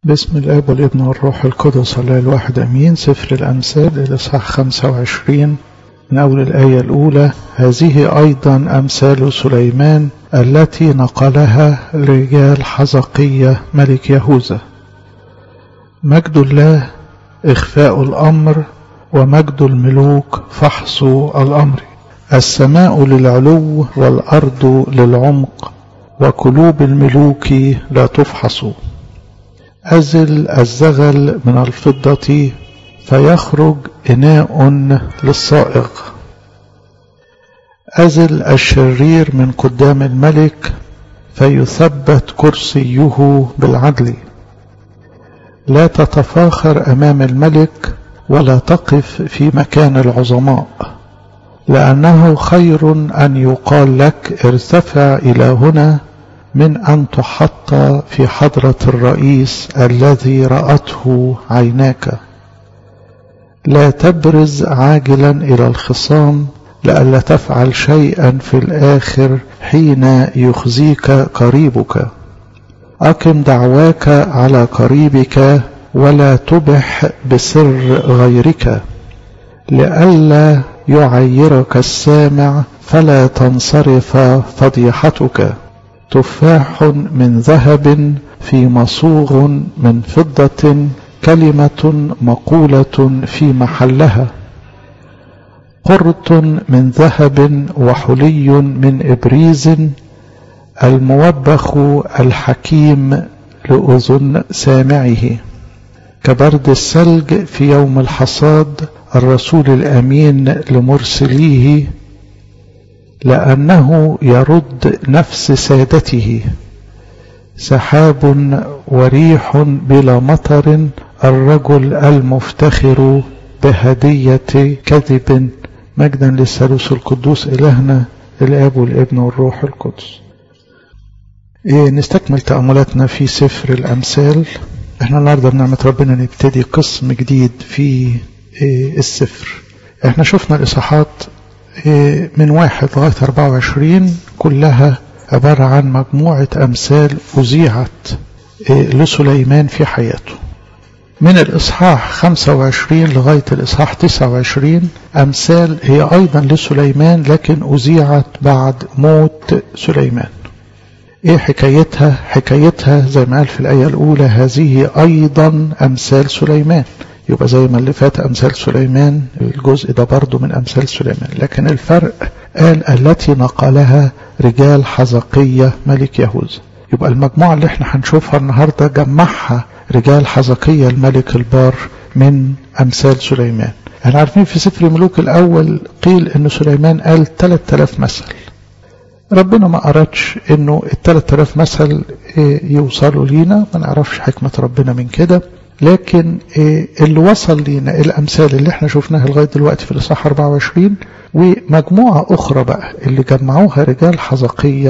باسم الاب والابن والروح القدس الله الواحد امين سفر الامثال الاصحاح 25 من اول الايه الاولى هذه ايضا امثال سليمان التي نقلها رجال حزقية ملك يهوذا مجد الله اخفاء الامر ومجد الملوك فحص الامر السماء للعلو والارض للعمق وقلوب الملوك لا تفحص أزل الزغل من الفضة فيخرج إناء للصائغ أزل الشرير من قدام الملك فيثبت كرسيه بالعدل لا تتفاخر أمام الملك ولا تقف في مكان العظماء لأنه خير أن يقال لك ارتفع إلى هنا من أن تحط في حضرة الرئيس الذي رأته عيناك لا تبرز عاجلا إلى الخصام لئلا تفعل شيئا في الآخر حين يخزيك قريبك أقم دعواك على قريبك ولا تبح بسر غيرك لئلا يعيرك السامع فلا تنصرف فضيحتك تفاح من ذهب في مصوغ من فضة كلمة مقولة في محلها قرط من ذهب وحلي من إبريز الموبخ الحكيم لأذن سامعه كبرد الثلج في يوم الحصاد الرسول الأمين لمرسليه لأنه يرد نفس سادته سحاب وريح بلا مطر الرجل المفتخر بهدية كذب مجدا للثالوث القدوس إلهنا الآب والابن والروح القدس إيه نستكمل تأملاتنا في سفر الأمثال احنا النهاردة بنعمة ربنا نبتدي قسم جديد في إيه السفر احنا شفنا الإصحاحات من واحد لغاية 24 كلها عبارة عن مجموعة أمثال أذيعت لسليمان في حياته من الإصحاح 25 لغاية الإصحاح 29 أمثال هي أيضا لسليمان لكن أذيعت بعد موت سليمان إيه حكايتها؟ حكايتها زي ما قال في الآية الأولى هذه أيضا أمثال سليمان يبقى زي ما اللي فات أمثال سليمان الجزء ده برضه من أمثال سليمان لكن الفرق قال التي نقلها رجال حزقية ملك يهوذا يبقى المجموعة اللي احنا هنشوفها النهاردة جمعها رجال حزقية الملك البار من أمثال سليمان احنا عارفين في سفر الملوك الأول قيل أن سليمان قال 3000 مثل ربنا ما أردش أنه ال 3000 مثل يوصلوا لينا ما نعرفش حكمة ربنا من كده لكن اللي وصل لينا الأمثال اللي احنا شفناها لغاية دلوقتي في الإصحاح 24 ومجموعة أخرى بقى اللي جمعوها رجال حزقية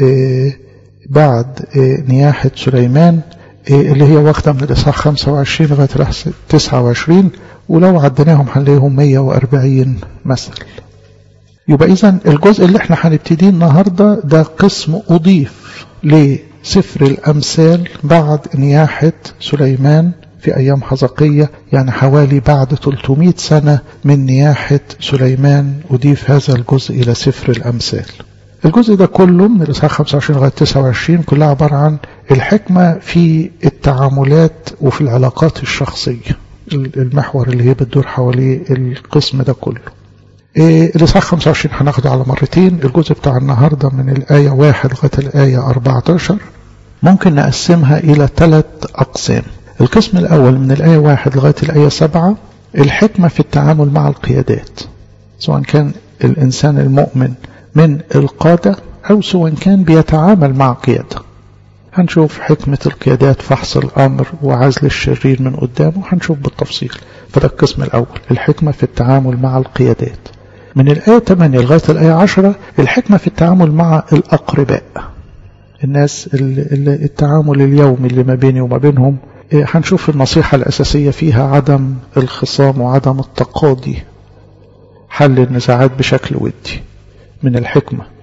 بعد نياحة سليمان اللي هي واخدة من الإصحاح 25 لغاية الإصحاح 29 ولو عدناهم هنلاقيهم 140 مثل يبقى إذا الجزء اللي احنا هنبتديه النهاردة ده قسم أضيف لسفر الأمثال بعد نياحة سليمان في أيام حزقية يعني حوالي بعد 300 سنة من نياحة سليمان أضيف هذا الجزء إلى سفر الأمثال الجزء ده كله من الإصحاح 25 لغاية 29 كلها عبارة عن الحكمة في التعاملات وفي العلاقات الشخصية المحور اللي هي بتدور حواليه القسم ده كله إيه الإصحاح 25 هناخده على مرتين الجزء بتاع النهاردة من الآية 1 لغاية الآية 14 ممكن نقسمها إلى ثلاث أقسام القسم الأول من الآية 1 لغاية الآية 7 الحكمة في التعامل مع القيادات سواء كان الإنسان المؤمن من القادة أو سواء كان بيتعامل مع قيادة هنشوف حكمة القيادات فحص الأمر وعزل الشرير من قدامه هنشوف بالتفصيل فده القسم الأول الحكمة في التعامل مع القيادات من الآية 8 لغاية الآية 10 الحكمة في التعامل مع الأقرباء الناس اللي التعامل اليومي اللي ما بيني وما بينهم هنشوف النصيحة الأساسية فيها عدم الخصام وعدم التقاضي حل النزاعات بشكل ودي من الحكمة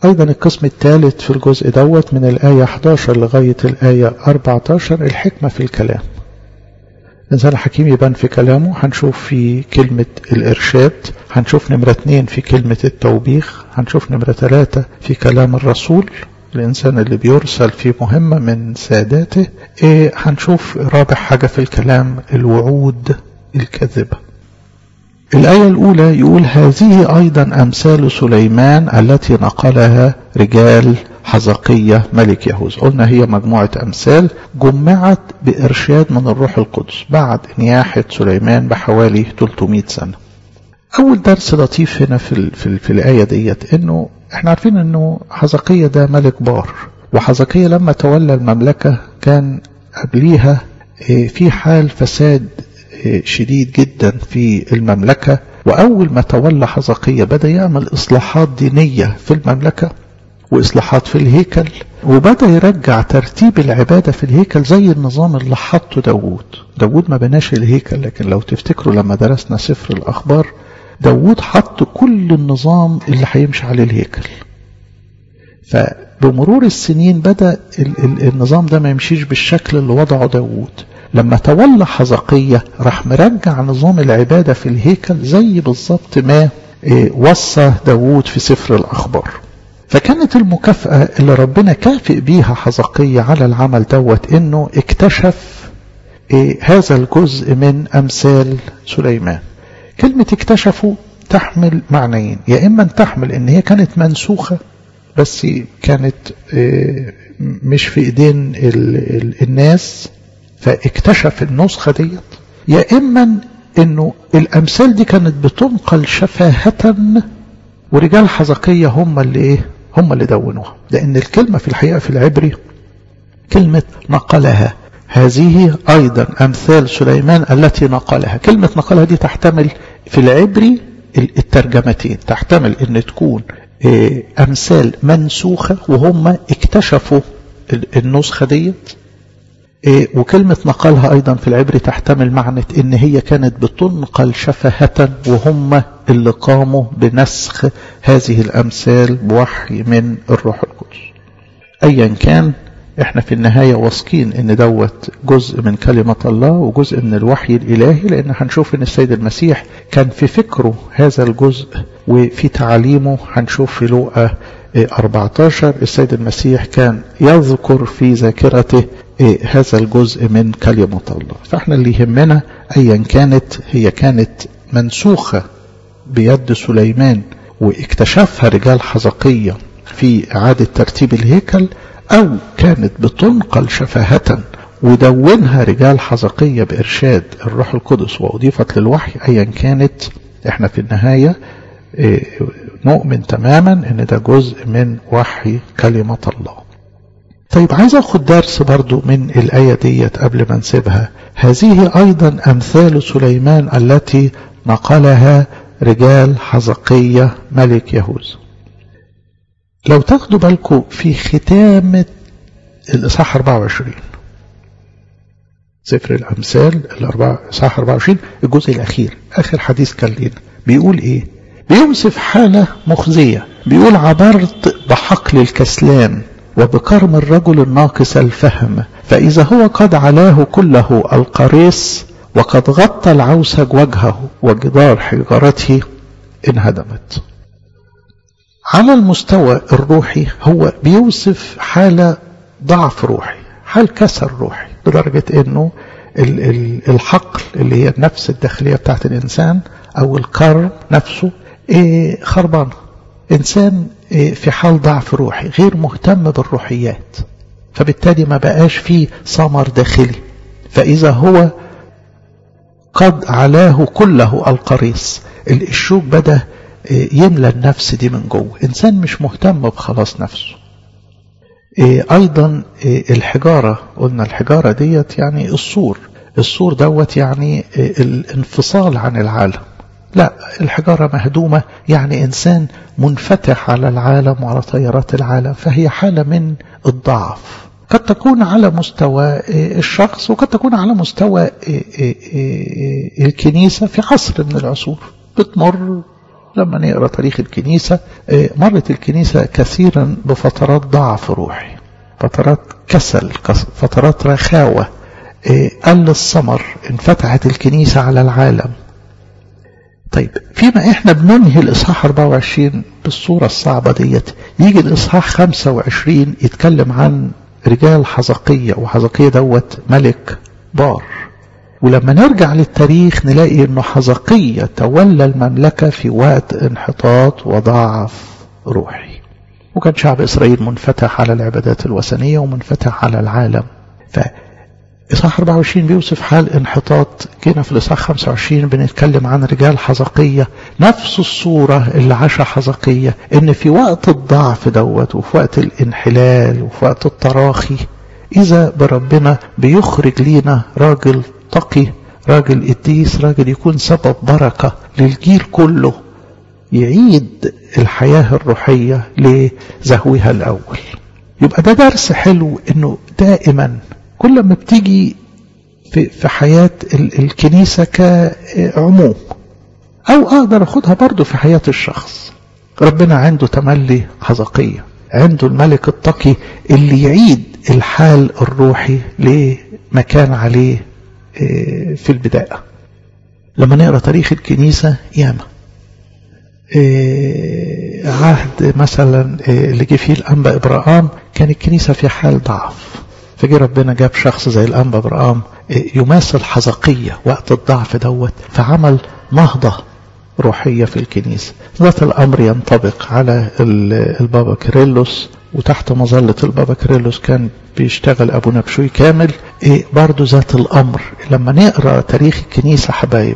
أيضا القسم الثالث في الجزء دوت من الآية 11 لغاية الآية 14 الحكمة في الكلام الإنسان الحكيم يبان في كلامه هنشوف في كلمة الإرشاد هنشوف نمرة اتنين في كلمة التوبيخ هنشوف نمرة ثلاثة في كلام الرسول الإنسان اللي بيرسل في مهمة من ساداته إيه هنشوف رابع حاجة في الكلام الوعود الكاذبة الآية الأولى يقول هذه أيضا أمثال سليمان التي نقلها رجال حزقية ملك يهوذا قلنا هي مجموعة أمثال جمعت بإرشاد من الروح القدس بعد نياحة سليمان بحوالي 300 سنة أول درس لطيف هنا في, ال في, ال في الآية ديت إنه إحنا عارفين إنه حزقية ده ملك بار وحزقية لما تولى المملكة كان قبليها في حال فساد شديد جدا في المملكة وأول ما تولى حزقية بدأ يعمل إصلاحات دينية في المملكة وإصلاحات في الهيكل وبدأ يرجع ترتيب العبادة في الهيكل زي النظام اللي حطه داوود داوود ما بناش الهيكل لكن لو تفتكروا لما درسنا سفر الأخبار داوود حط كل النظام اللي هيمشي عليه الهيكل فبمرور السنين بدأ النظام ده ما يمشيش بالشكل اللي وضعه داوود لما تولى حزقية راح مرجع نظام العبادة في الهيكل زي بالظبط ما وصى داوود في سفر الأخبار فكانت المكافأة اللي ربنا كافئ بيها حزقية على العمل دوت انه اكتشف هذا الجزء من امثال سليمان كلمة اكتشفوا تحمل معنيين يا اما تحمل ان هي كانت منسوخة بس كانت مش في ايدين الناس فاكتشف النسخة ديت يا اما انه الامثال دي كانت بتنقل شفاهة ورجال حزقية هم اللي ايه هم اللي دونوها لان الكلمة في الحقيقة في العبري كلمة نقلها هذه ايضا امثال سليمان التي نقلها كلمة نقلها دي تحتمل في العبري الترجمتين تحتمل ان تكون امثال منسوخة وهم اكتشفوا النسخة ديت وكلمة نقلها أيضا في العبر تحتمل معنى إن هي كانت بتنقل شفهة وهم اللي قاموا بنسخ هذه الأمثال بوحي من الروح القدس أيا كان احنا في النهاية واثقين ان دوت جزء من كلمة الله وجزء من الوحي الالهي لان هنشوف ان السيد المسيح كان في فكره هذا الجزء وفي تعاليمه هنشوف في لوقا 14 السيد المسيح كان يذكر في ذاكرته هذا الجزء من كلمة الله فاحنا اللي يهمنا ايا كانت هي كانت منسوخة بيد سليمان واكتشفها رجال حزقية في إعادة ترتيب الهيكل أو كانت بتنقل شفاهة ودونها رجال حزقية بإرشاد الروح القدس وأضيفت للوحي أيا كانت احنا في النهاية نؤمن تماما ان ده جزء من وحي كلمة الله طيب عايز اخد درس برضو من الآية ديت قبل ما نسيبها هذه أيضا أمثال سليمان التي نقلها رجال حزقية ملك يهوذا لو تاخدوا بالكم في ختام الإصحاح 24 سفر الأمثال الإصحاح 24 الجزء الأخير آخر حديث كان لنا بيقول إيه بيوصف حالة مخزية بيقول عبرت بحقل الكسلان وبكرم الرجل الناقص الفهم فإذا هو قد علاه كله القريص وقد غطى العوسج وجهه وجدار حجارته انهدمت على المستوى الروحي هو بيوصف حالة ضعف روحي حال كسر روحي لدرجة انه الحقل اللي هي النفس الداخلية بتاعت الانسان او الكرم نفسه إيه خربان انسان إيه في حال ضعف روحي غير مهتم بالروحيات فبالتالي ما بقاش فيه ثمر داخلي فاذا هو قد علاه كله القريص الشوك بدا يملى النفس دي من جوه انسان مش مهتم بخلاص نفسه ايضا الحجارة قلنا الحجارة ديت يعني السور السور دوت يعني الانفصال عن العالم لا الحجارة مهدومة يعني إنسان منفتح على العالم وعلى تيارات العالم فهي حالة من الضعف قد تكون على مستوى الشخص وقد تكون على مستوى الكنيسة في عصر من العصور بتمر لما نقرأ تاريخ الكنيسة مرت الكنيسة كثيرا بفترات ضعف روحي فترات كسل فترات رخاوة قل الثمر انفتحت الكنيسة على العالم طيب فيما احنا بننهي الاصحاح 24 بالصورة الصعبة ديت يجي الاصحاح 25 يتكلم عن رجال حزقية وحزقية دوت ملك بار ولما نرجع للتاريخ نلاقي انه حزقية تولى المملكة في وقت انحطاط وضعف روحي وكان شعب اسرائيل منفتح على العبادات الوثنية ومنفتح على العالم ف إصحاح 24 بيوصف حال انحطاط جينا في الإصحاح 25 بنتكلم عن رجال حزقية نفس الصورة اللي عاشها حزقية إن في وقت الضعف دوت وفي وقت الانحلال وفي وقت التراخي إذا بربنا بيخرج لينا راجل تقي راجل قديس راجل يكون سبب بركة للجيل كله يعيد الحياة الروحية لزهوها الأول يبقى ده درس حلو إنه دائما كل ما بتيجي في, في حياة الكنيسة كعموم أو أقدر أخدها برضو في حياة الشخص ربنا عنده تملي حزقية عنده الملك التقي اللي يعيد الحال الروحي لما كان عليه في البداية لما نقرأ تاريخ الكنيسة ياما عهد مثلا اللي جه فيه الأنبا إبراهام كان الكنيسة في حال ضعف فجي ربنا جاب شخص زي الأنبا إبراهام يماثل حزقية وقت الضعف دوت فعمل نهضة روحية في الكنيسة ذات الأمر ينطبق على البابا كيرلس وتحت مظلة البابا كيرلس كان بيشتغل أبو نبشوي كامل إيه برضو ذات الأمر لما نقرأ تاريخ الكنيسة حبايب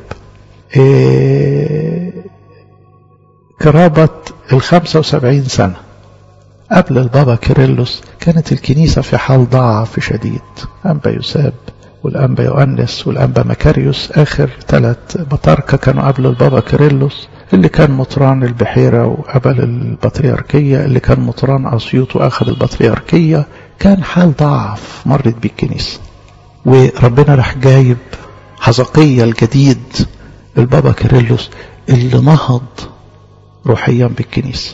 إيه قرابة الخمسة وسبعين سنة قبل البابا كيرلس كانت الكنيسة في حال ضعف شديد أنبا يساب والأنبا يؤنس والأنبا مكاريوس آخر ثلاث بطاركة كانوا قبل البابا كيرلس اللي كان مطران البحيرة وقبل البطريركية اللي كان مطران أسيوط وأخذ البطريركية كان حال ضعف مرت بيه الكنيسة وربنا راح جايب حزقية الجديد البابا كيرلس اللي نهض روحيا بالكنيسة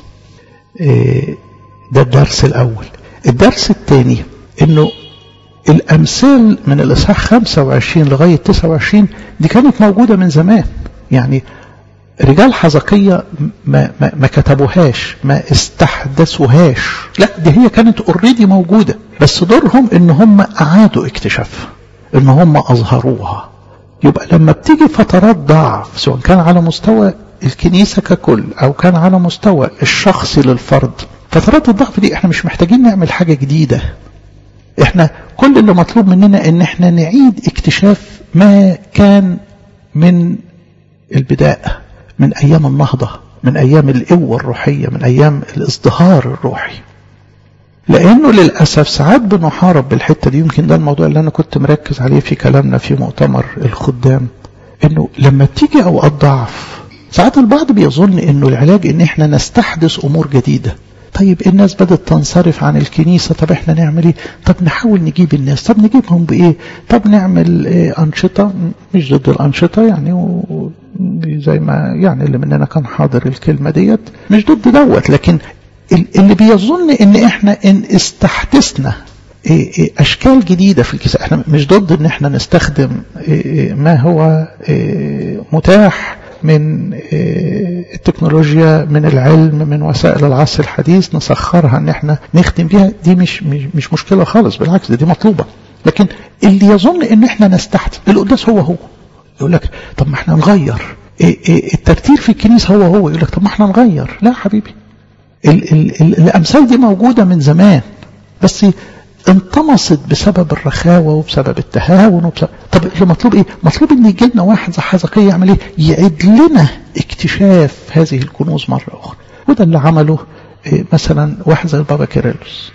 ده الدرس الأول الدرس الثاني انه الأمثال من الإصحاح 25 لغاية 29 دي كانت موجودة من زمان يعني رجال حزقية ما, ما, ما كتبوهاش ما استحدثوهاش لا دي هي كانت اوريدي موجودة بس دورهم ان هم اعادوا اكتشافها ان هم اظهروها يبقى لما بتيجي فترات ضعف سواء كان على مستوى الكنيسة ككل او كان على مستوى الشخصي للفرد فترات الضعف دي احنا مش محتاجين نعمل حاجة جديدة احنا كل اللي مطلوب مننا ان احنا نعيد اكتشاف ما كان من البداية من ايام النهضة من ايام القوة الروحية من ايام الازدهار الروحي لانه للاسف ساعات بنحارب بالحتة دي يمكن ده الموضوع اللي انا كنت مركز عليه في كلامنا في مؤتمر الخدام انه لما تيجي اوقات ضعف ساعات البعض بيظن انه العلاج ان احنا نستحدث امور جديدة طيب الناس بدأت تنصرف عن الكنيسة طب احنا نعمل ايه طب نحاول نجيب الناس طب نجيبهم بايه طب نعمل ايه انشطة مش ضد الانشطة يعني و... زي ما يعني اللي مننا كان حاضر الكلمة ديت مش ضد دوت لكن اللي بيظن ان احنا ان استحدثنا إيه إيه اشكال جديدة في الكنيسة احنا مش ضد ان احنا نستخدم إيه ما هو متاح من التكنولوجيا من العلم من وسائل العصر الحديث نسخرها ان احنا نخدم بيها دي مش مش مشكلة خالص بالعكس دي, دي مطلوبة لكن اللي يظن ان احنا نستحدث القداس هو هو يقول لك طب ما احنا نغير الترتيب في الكنيسة هو هو يقول لك طب ما احنا نغير لا حبيبي ال ال ال الامثال دي موجودة من زمان بس انطمست بسبب الرخاوة وبسبب التهاون وبسبب طب اللي مطلوب ايه مطلوب ان يجي لنا واحد زي حزقية يعمل ايه يعيد لنا اكتشاف هذه الكنوز مرة اخرى وده اللي عمله إيه مثلا واحد زي البابا كيرلس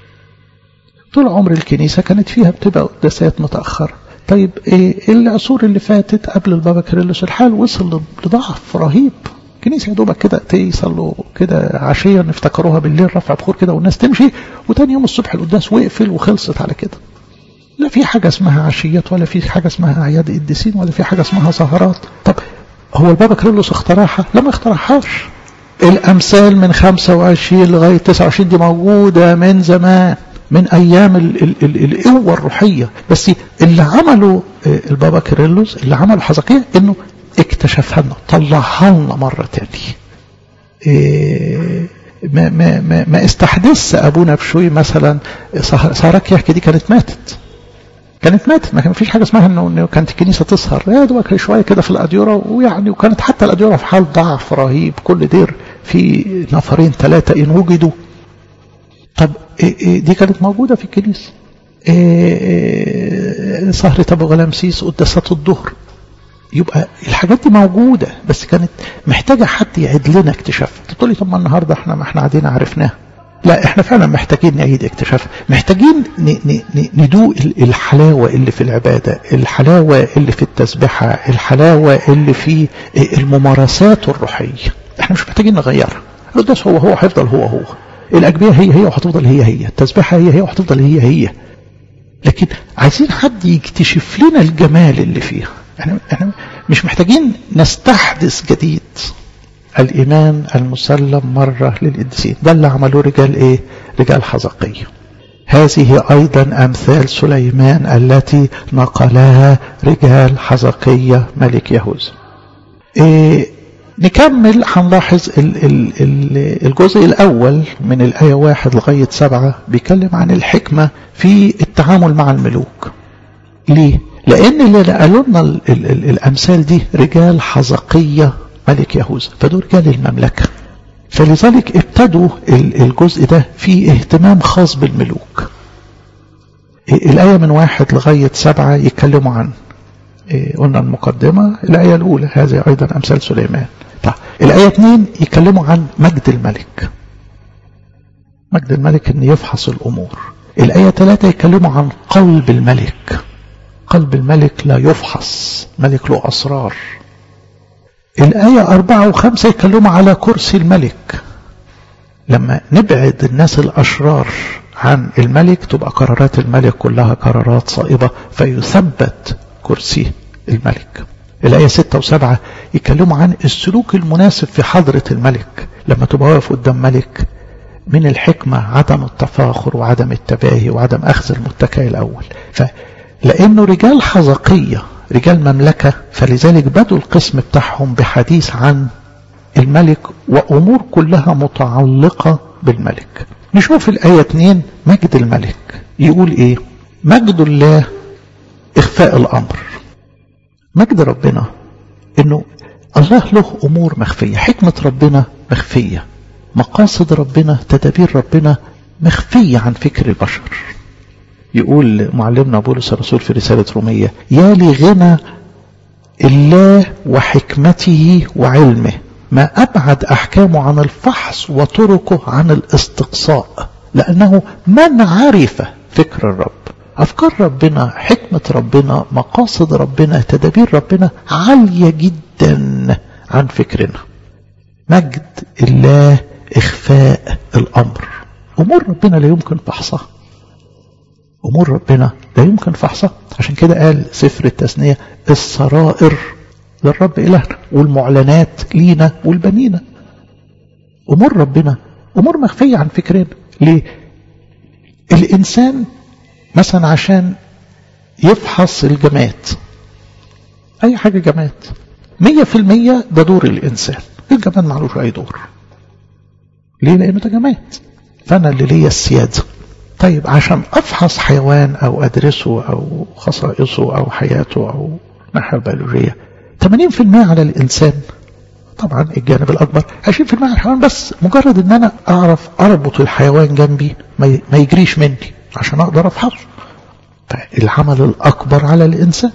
طول عمر الكنيسة كانت فيها بتبقى قداسات متأخرة طيب إيه العصور اللي فاتت قبل البابا كيرلس الحال وصل لضعف رهيب الكنيسة يا دوبك كده يصلوا كده عشية نفتكروها بالليل رفع بخور كده والناس تمشي وتاني يوم الصبح القداس وقفل وخلصت على كده لا في حاجة اسمها عشيات ولا في حاجة اسمها أعياد قديسين ولا في حاجة اسمها سهرات طب هو البابا كريلوس اخترعها لا ما اخترعهاش الامثال من 25 لغايه 29 دي موجوده من زمان من ايام ال ال ال القوه الروحيه بس اللي عمله البابا كيرلس اللي عمله حزقية انه اكتشفها لنا طلعها لنا مره تاني إيه ما ما ما, ما استحدث ابونا بشوي مثلا سارك يحكي دي كانت ماتت كانت ماتت ما فيش حاجه اسمها انه انه كانت الكنيسه تسهر يا دوبك شويه كده في الاديره ويعني وكانت حتى الاديره في حال ضعف رهيب كل دير في نفرين ثلاثه ان وجدوا طب دي كانت موجودة في الكنيسة سهرة أبو غلامسيس قداسات الظهر يبقى الحاجات دي موجودة بس كانت محتاجة حد يعيد لنا اكتشافها تقول لي طب ما النهاردة احنا ما احنا قاعدين عرفناها لا احنا فعلا محتاجين نعيد اكتشافها محتاجين ندوق الحلاوة اللي في العبادة الحلاوة اللي في التسبحة الحلاوة اللي في الممارسات الروحية احنا مش محتاجين نغيرها القداس هو هو هيفضل هو هو الأجبية هي هي وهتفضل هي هي التسبيحة هي هي وهتفضل هي هي لكن عايزين حد يكتشف لنا الجمال اللي فيها احنا, احنا مش محتاجين نستحدث جديد الإيمان المسلم مرة للقديسين ده اللي عملوه رجال ايه رجال حزقية هذه أيضا أمثال سليمان التي نقلها رجال حزقية ملك يهوذا إيه نكمل هنلاحظ الجزء الأول من الآية واحد لغاية سبعة بيتكلم عن الحكمة في التعامل مع الملوك ليه؟ لأن اللي قالوا لنا الأمثال دي رجال حزقية ملك يهوذا فدول رجال المملكة فلذلك ابتدوا الجزء ده فيه اهتمام خاص بالملوك الآية من واحد لغاية سبعة يتكلموا عن قلنا المقدمة الآية الأولى هذه أيضا أمثال سليمان طيب الآية 2 يتكلموا عن مجد الملك مجد الملك أن يفحص الأمور الآية 3 يتكلموا عن قلب الملك قلب الملك لا يفحص ملك له أسرار الآية أربعة وخمسة يتكلموا على كرسي الملك لما نبعد الناس الأشرار عن الملك تبقى قرارات الملك كلها قرارات صائبة فيثبت كرسي الملك الآية ستة وسبعة يتكلموا عن السلوك المناسب في حضرة الملك لما تبقى واقف قدام ملك من الحكمة عدم التفاخر وعدم التباهي وعدم أخذ المتكئ الأول فلأنه رجال حزقية رجال مملكة فلذلك بدوا القسم بتاعهم بحديث عن الملك وأمور كلها متعلقة بالملك نشوف الآية 2 مجد الملك يقول إيه مجد الله إخفاء الأمر مجد ربنا إنه الله له أمور مخفية حكمة ربنا مخفية مقاصد ربنا تدابير ربنا مخفية عن فكر البشر يقول معلمنا بولس الرسول في رسالة رومية يا لغنى الله وحكمته وعلمه ما أبعد أحكامه عن الفحص وطرقه عن الاستقصاء لأنه من عرف فكر الرب أفكار ربنا حكمة ربنا مقاصد ربنا تدابير ربنا عالية جدا عن فكرنا مجد الله إخفاء الأمر أمور ربنا لا يمكن فحصها أمور ربنا لا يمكن فحصها عشان كده قال سفر التثنية السرائر للرب إلهنا والمعلنات لينا والبنينا أمور ربنا أمور مخفية عن فكرنا ليه الإنسان مثلا عشان يفحص الجماد أي حاجة جماد مية في المية ده دور الإنسان الجماد معلوش أي دور ليه لأنه ده جماد فأنا اللي ليا السيادة طيب عشان أفحص حيوان أو أدرسه أو خصائصه أو حياته أو الناحية البيولوجية 80% على الإنسان طبعا الجانب الأكبر 20% على الحيوان بس مجرد أن أنا أعرف أربط الحيوان جنبي ما يجريش مني عشان أقدر أفحصه فالعمل الأكبر على الإنسان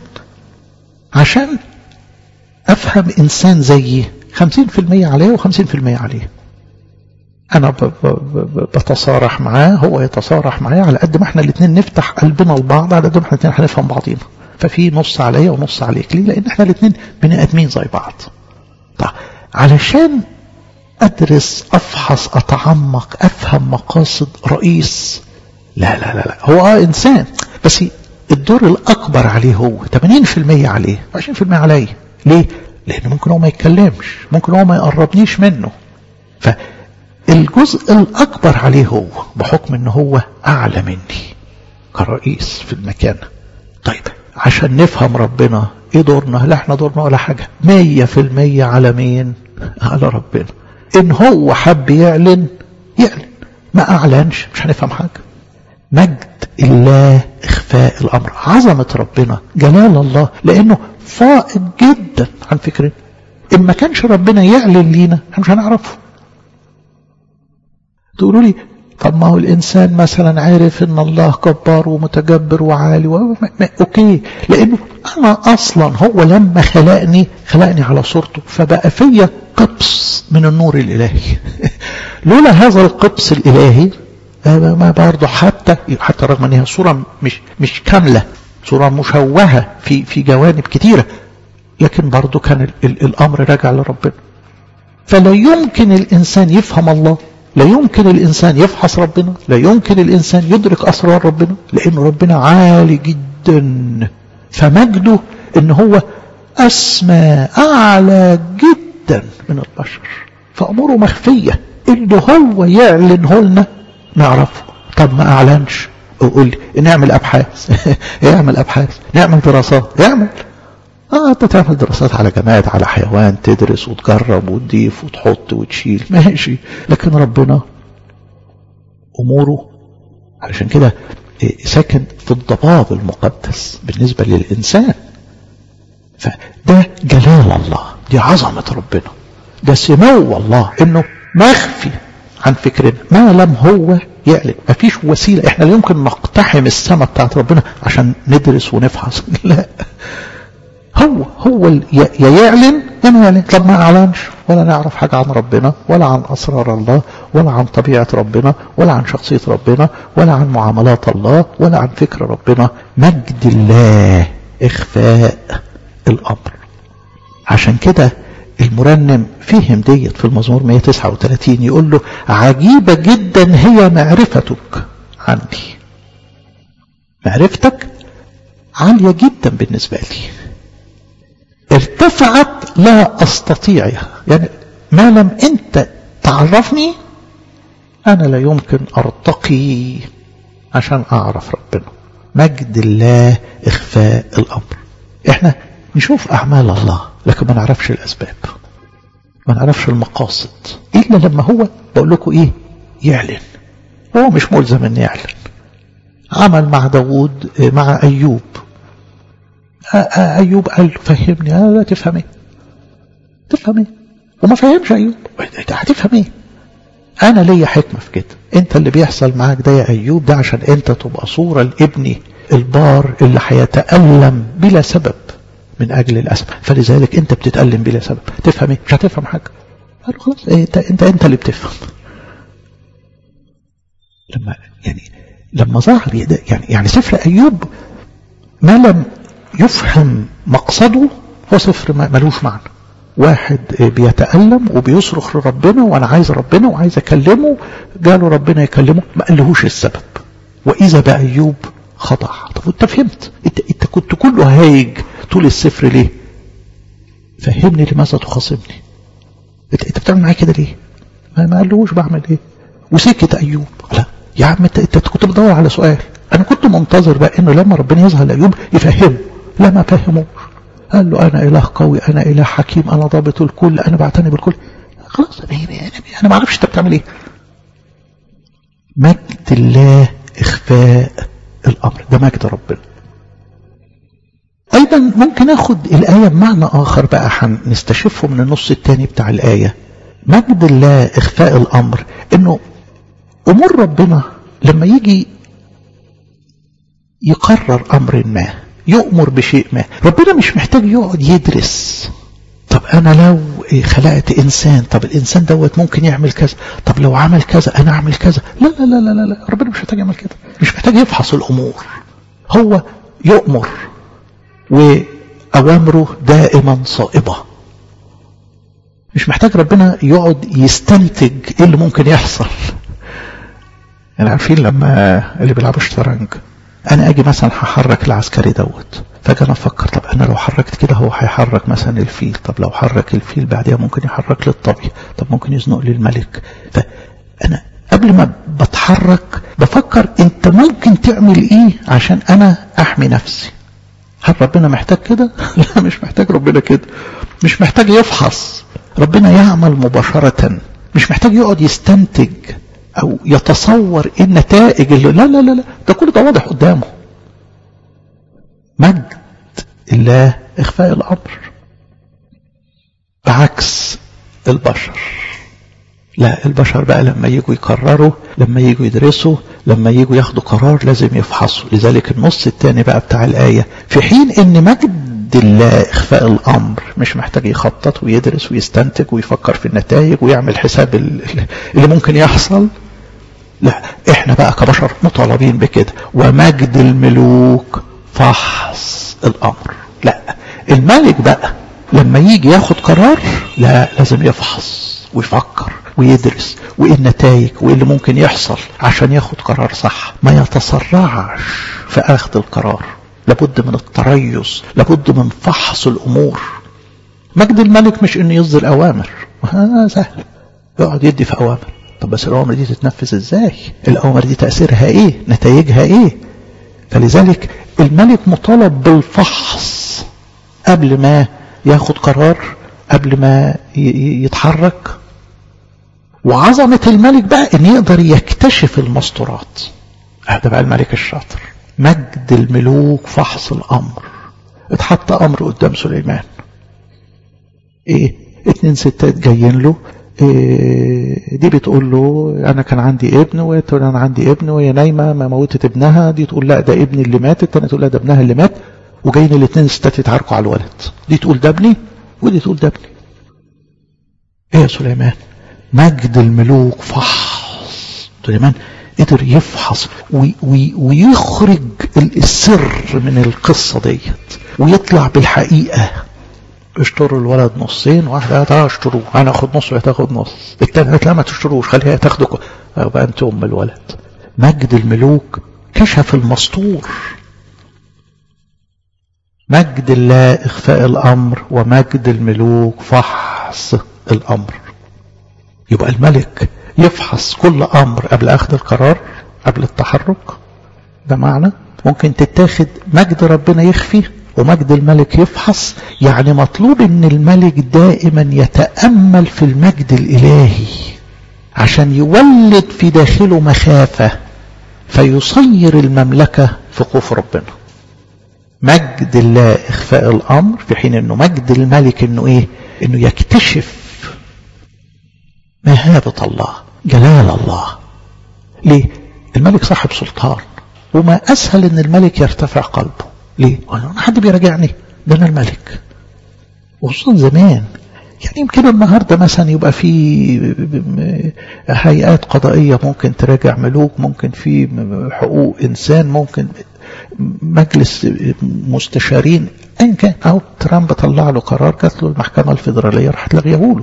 عشان أفهم إنسان زيي 50% عليه و50% عليه أنا بتصارح معاه هو يتصارح معايا على قد ما احنا الاثنين نفتح قلبنا لبعض على قد ما احنا الاثنين هنفهم بعضينا ففي نص عليا ونص عليك ليه؟ لأن احنا الاثنين بني آدمين زي بعض طيب علشان أدرس أفحص أتعمق أفهم مقاصد رئيس لا لا لا, لا. هو آه إنسان بس الدور الأكبر عليه هو 80% عليه 20% عليه ليه؟ لان ممكن هو ما يتكلمش ممكن هو ما يقربنيش منه فالجزء الاكبر عليه هو بحكم ان هو اعلى مني كرئيس في المكانه طيب عشان نفهم ربنا ايه دورنا لا احنا دورنا ولا حاجه مية في المية على مين على ربنا ان هو حب يعلن يعلن ما اعلنش مش هنفهم حاجه مجد الله اخفاء الامر عظمه ربنا جلال الله لانه فائق جدا عن فكرنا ان ما كانش ربنا يعلن لينا احنا مش هنعرفه تقولوا لي طب ما هو الانسان مثلا عارف ان الله جبار ومتجبر وعالي و... ما... اوكي لانه انا اصلا هو لما خلقني خلقني على صورته فبقى فيا قبس من النور الالهي لولا هذا القبس الالهي ما برضه حتى حتى رغم ان هي صوره مش مش كامله صوره مشوهه في في جوانب كتيره لكن برضه كان ال ال الامر راجع لربنا فلا يمكن الانسان يفهم الله لا يمكن الإنسان يفحص ربنا لا يمكن الإنسان يدرك أسرار ربنا لأن ربنا عالي جدا فمجده إن هو أسمى أعلى جدا من البشر فأموره مخفية اللي هو يعلنه لنا نعرفه طب ما أعلنش قول لي نعمل أبحاث اعمل أبحاث نعمل دراسات اعمل اه انت تعمل دراسات على جماد على حيوان تدرس وتجرب وتضيف وتحط وتشيل ماشي لكن ربنا اموره علشان كده ساكن في الضباب المقدس بالنسبه للانسان فده جلال الله دي عظمه ربنا ده سمو الله انه مخفي عن فكرنا ما لم هو يعلن ما فيش وسيله احنا لا يمكن نقتحم السماء بتاعت ربنا عشان ندرس ونفحص لا هو هو يا يعلن يا ما يعلن طب ما اعلنش ولا نعرف حاجة عن ربنا ولا عن أسرار الله ولا عن طبيعة ربنا ولا عن شخصية ربنا ولا عن معاملات الله ولا عن فكر ربنا مجد الله إخفاء الأمر عشان كده المرنم فهم ديت في المزمور 139 يقول له عجيبة جدا هي معرفتك عني معرفتك عالية جدا بالنسبة لي ارتفعت لا استطيعها يعني ما لم انت تعرفني انا لا يمكن ارتقي عشان اعرف ربنا مجد الله اخفاء الامر احنا نشوف اعمال الله لكن ما نعرفش الاسباب ما نعرفش المقاصد الا لما هو بقول لكم ايه يعلن هو مش ملزم ان يعلن عمل مع داوود مع ايوب ايوب قال له فهمني انا لا تفهم ايه تفهم ايه وما فهمش ايوب هتفهم ايه انا ليا حكمه في كده انت اللي بيحصل معاك ده يا ايوب ده عشان انت تبقى صوره لابني البار اللي هيتالم بلا سبب من اجل الاسف فلذلك انت بتتالم بلا سبب تفهم ايه مش هتفهم حاجه قال له خلاص انت انت انت اللي بتفهم لما يعني لما ظهر يعني يعني سفر ايوب ما لم يفهم مقصده هو صفر ملوش معنى واحد بيتألم وبيصرخ لربنا وانا عايز ربنا وعايز اكلمه جاله ربنا يكلمه ما قالهوش السبب واذا بقى ايوب خضع طب انت فهمت انت, انت كنت كله هايج طول السفر ليه فهمني لماذا تخاصمني انت, انت بتعمل معايا كده ليه ما, ما قالهوش بعمل ايه وسكت ايوب لا يا عم انت, انت كنت بتدور على سؤال انا كنت منتظر بقى انه لما ربنا يظهر لايوب يفهمه لا ما فهموش قال له انا اله قوي انا اله حكيم انا ضابط الكل انا بعتني بالكل خلاص انا ما اعرفش انت بتعمل ايه مجد الله اخفاء الامر ده مجد ربنا ايضا ممكن اخد الايه بمعنى اخر بقى هنستشفه من النص الثاني بتاع الايه مجد الله اخفاء الامر انه امور ربنا لما يجي يقرر امر ما يؤمر بشيء ما ربنا مش محتاج يقعد يدرس طب انا لو خلقت انسان طب الانسان دوت ممكن يعمل كذا طب لو عمل كذا انا اعمل كذا لا لا لا لا لا ربنا مش محتاج يعمل كده مش محتاج يفحص الامور هو يؤمر واوامره دائما صائبه مش محتاج ربنا يقعد يستنتج ايه اللي ممكن يحصل يعني عارفين لما اللي بيلعبوا شطرنج انا اجي مثلا هحرك العسكري دوت فاجي انا افكر طب انا لو حركت كده هو هيحرك مثلا الفيل طب لو حرك الفيل بعدها ممكن يحرك لي الطبي طب ممكن يزنق لي الملك فانا قبل ما بتحرك بفكر انت ممكن تعمل ايه عشان انا احمي نفسي هل ربنا محتاج كده لا مش محتاج ربنا كده مش محتاج يفحص ربنا يعمل مباشرة مش محتاج يقعد يستنتج او يتصور ايه النتائج اللي لا لا لا لا ده كل ده واضح قدامه مجد الله اخفاء الامر بعكس البشر لا البشر بقى لما يجوا يقرروا لما يجوا يدرسوا لما يجوا ياخدوا قرار لازم يفحصوا لذلك النص الثاني بقى بتاع الآية في حين ان مجد الله إخفاء الأمر مش محتاج يخطط ويدرس ويستنتج ويفكر في النتائج ويعمل حساب اللي ممكن يحصل لا احنا بقى كبشر مطالبين بكده ومجد الملوك فحص الأمر لا الملك بقى لما يجي ياخد قرار لا لازم يفحص ويفكر ويدرس وايه النتائج وايه اللي ممكن يحصل عشان ياخد قرار صح ما يتسرعش في اخذ القرار لابد من التريث لابد من فحص الامور مجد الملك مش انه يصدر اوامر آه سهل يقعد يدي في اوامر طب بس الاوامر دي تتنفذ ازاي الاوامر دي تاثيرها ايه نتائجها ايه فلذلك الملك مطالب بالفحص قبل ما ياخد قرار قبل ما يتحرك وعظمة الملك بقى ان يقدر يكتشف المستورات هذا بقى الملك الشاطر مجد الملوك فحص الامر اتحط امر قدام سليمان ايه اتنين ستات جايين له إيه دي بتقول له انا كان عندي ابن وهي تقول انا عندي ابن وهي نايمه ما موتت ابنها دي تقول لا ده ابني اللي مات التانية تقول لا ده ابنها اللي مات وجايين الاثنين ستات يتعاركوا على الولد دي تقول ده ابني ودي تقول ده ابني ايه يا سليمان مجد الملوك فحص سليمان قدر يفحص وي وي ويخرج السر من القصة ديت ويطلع بالحقيقة اشتروا الولد نصين واحدة قالت اه اشتروه انا اخد نص وهي تاخد نص التانية قالت لا ما تشتروش خليها تاخده بقى انت ام الولد مجد الملوك كشف المستور مجد الله اخفاء الامر ومجد الملوك فحص الامر يبقى الملك يفحص كل امر قبل اخذ القرار قبل التحرك ده معنى ممكن تتاخد مجد ربنا يخفي ومجد الملك يفحص يعني مطلوب ان الملك دائما يتامل في المجد الالهي عشان يولد في داخله مخافه فيصير المملكه في خوف ربنا مجد الله اخفاء الامر في حين انه مجد الملك انه ايه انه يكتشف مهابة الله جلال الله ليه الملك صاحب سلطان وما اسهل ان الملك يرتفع قلبه ليه انا حد بيراجعني ده انا الملك وخصوصا زمان يعني يمكن النهارده مثلا يبقى في هيئات قضائيه ممكن تراجع ملوك ممكن في حقوق انسان ممكن مجلس مستشارين ان كان اهو ترامب طلع له قرار جات له المحكمه الفيدراليه راح تلغيه له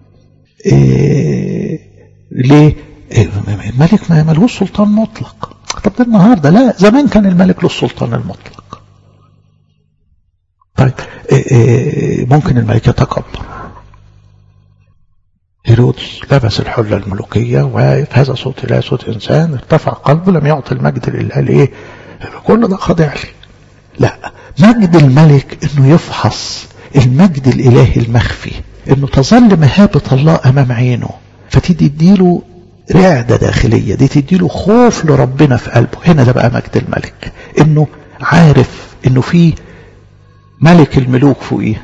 إيه ليه إيه الملك ما ملوش سلطان مطلق طب ده النهارده لا زمان كان الملك له السلطان المطلق طيب إيه ممكن الملك يتكبر هيرودس لبس الحلة الملوكية واقف هذا صوت لا صوت إنسان ارتفع قلبه لم يعطي المجد لله لإيه كل ده خاضع لي لا مجد الملك انه يفحص المجد الالهي المخفي انه تظل مهابة الله امام عينه فتدي تديله رعدة داخلية دي تديله خوف لربنا في قلبه هنا ده بقى مجد الملك انه عارف انه في ملك الملوك فوقيه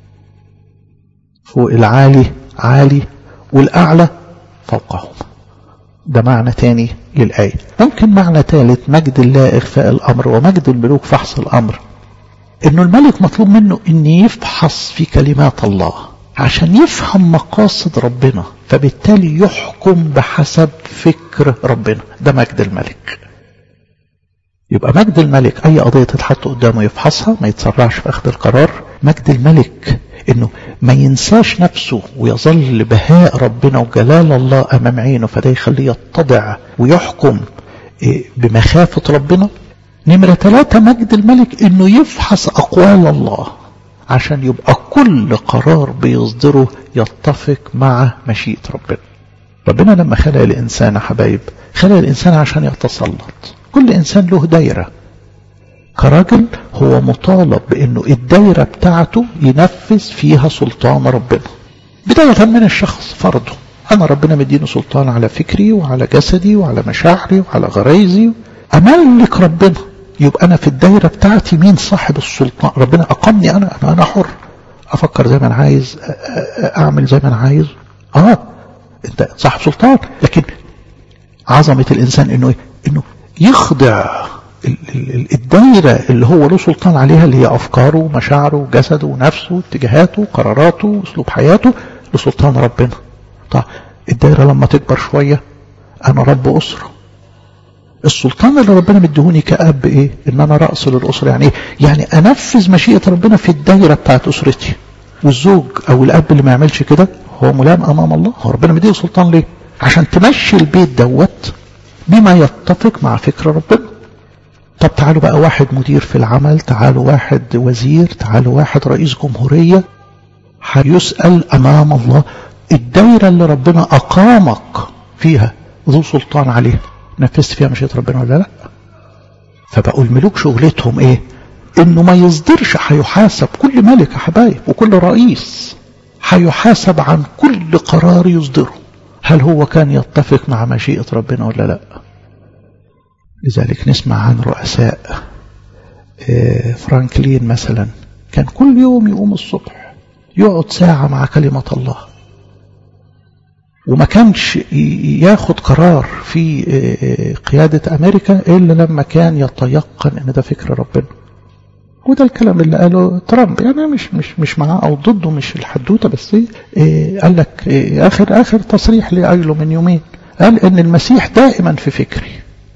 فوق العالي عالي والاعلى فوقهم ده معنى تاني للآية ممكن معنى ثالث مجد الله إخفاء الأمر ومجد الملوك فحص الأمر إنه الملك مطلوب منه إن يفحص في كلمات الله عشان يفهم مقاصد ربنا فبالتالي يحكم بحسب فكر ربنا ده مجد الملك يبقى مجد الملك أي قضية تتحط قدامه يفحصها ما يتسرعش في أخذ القرار مجد الملك انه ما ينساش نفسه ويظل بهاء ربنا وجلال الله امام عينه فده يخليه يتضع ويحكم بمخافة ربنا نمرة ثلاثة مجد الملك انه يفحص اقوال الله عشان يبقى كل قرار بيصدره يتفق مع مشيئة ربنا ربنا لما خلق الانسان يا حبايب خلق الانسان عشان يتسلط كل انسان له دايرة كراجل هو مطالب بانه الدايرة بتاعته ينفذ فيها سلطان ربنا بداية من الشخص فرضه انا ربنا مديني سلطان على فكري وعلى جسدي وعلى مشاعري وعلى غرايزي املك ربنا يبقى انا في الدايره بتاعتي مين صاحب السلطان ربنا اقامني انا انا انا حر افكر زي ما انا عايز اعمل زي ما انا عايز اه انت صاحب سلطان لكن عظمه الانسان انه ايه انه يخضع الدايرة اللي هو له سلطان عليها اللي هي أفكاره ومشاعره وجسده ونفسه واتجاهاته وقراراته وأسلوب حياته لسلطان ربنا طيب الدايرة لما تكبر شوية أنا رب أسرة السلطان اللي ربنا مديهوني كأب إيه إن أنا رأس للأسرة يعني إيه يعني أنفذ مشيئة ربنا في الدايرة بتاعت أسرتي والزوج أو الأب اللي ما يعملش كده هو ملام أمام الله هو ربنا مديه سلطان ليه عشان تمشي البيت دوت بما يتفق مع فكر ربنا طب تعالوا بقى واحد مدير في العمل تعالوا واحد وزير تعالوا واحد رئيس جمهورية هيسأل أمام الله الدايرة اللي ربنا أقامك فيها ذو سلطان عليها نفذت فيها مشيئة ربنا ولا لا فبقوا الملوك شغلتهم ايه انه ما يصدرش هيحاسب كل ملك يا حبايب وكل رئيس هيحاسب عن كل قرار يصدره هل هو كان يتفق مع مشيئة ربنا ولا لا لذلك نسمع عن رؤساء فرانكلين مثلا كان كل يوم يقوم الصبح يقعد ساعة مع كلمة الله وما كانش ياخد قرار في قيادة أمريكا إلا لما كان يتيقن إن ده فكر ربنا وده الكلام اللي قاله ترامب يعني مش مش مش معاه او ضده مش الحدوته بس إيه قال لك إيه اخر اخر تصريح لقايله من يومين قال ان المسيح دائما في فكري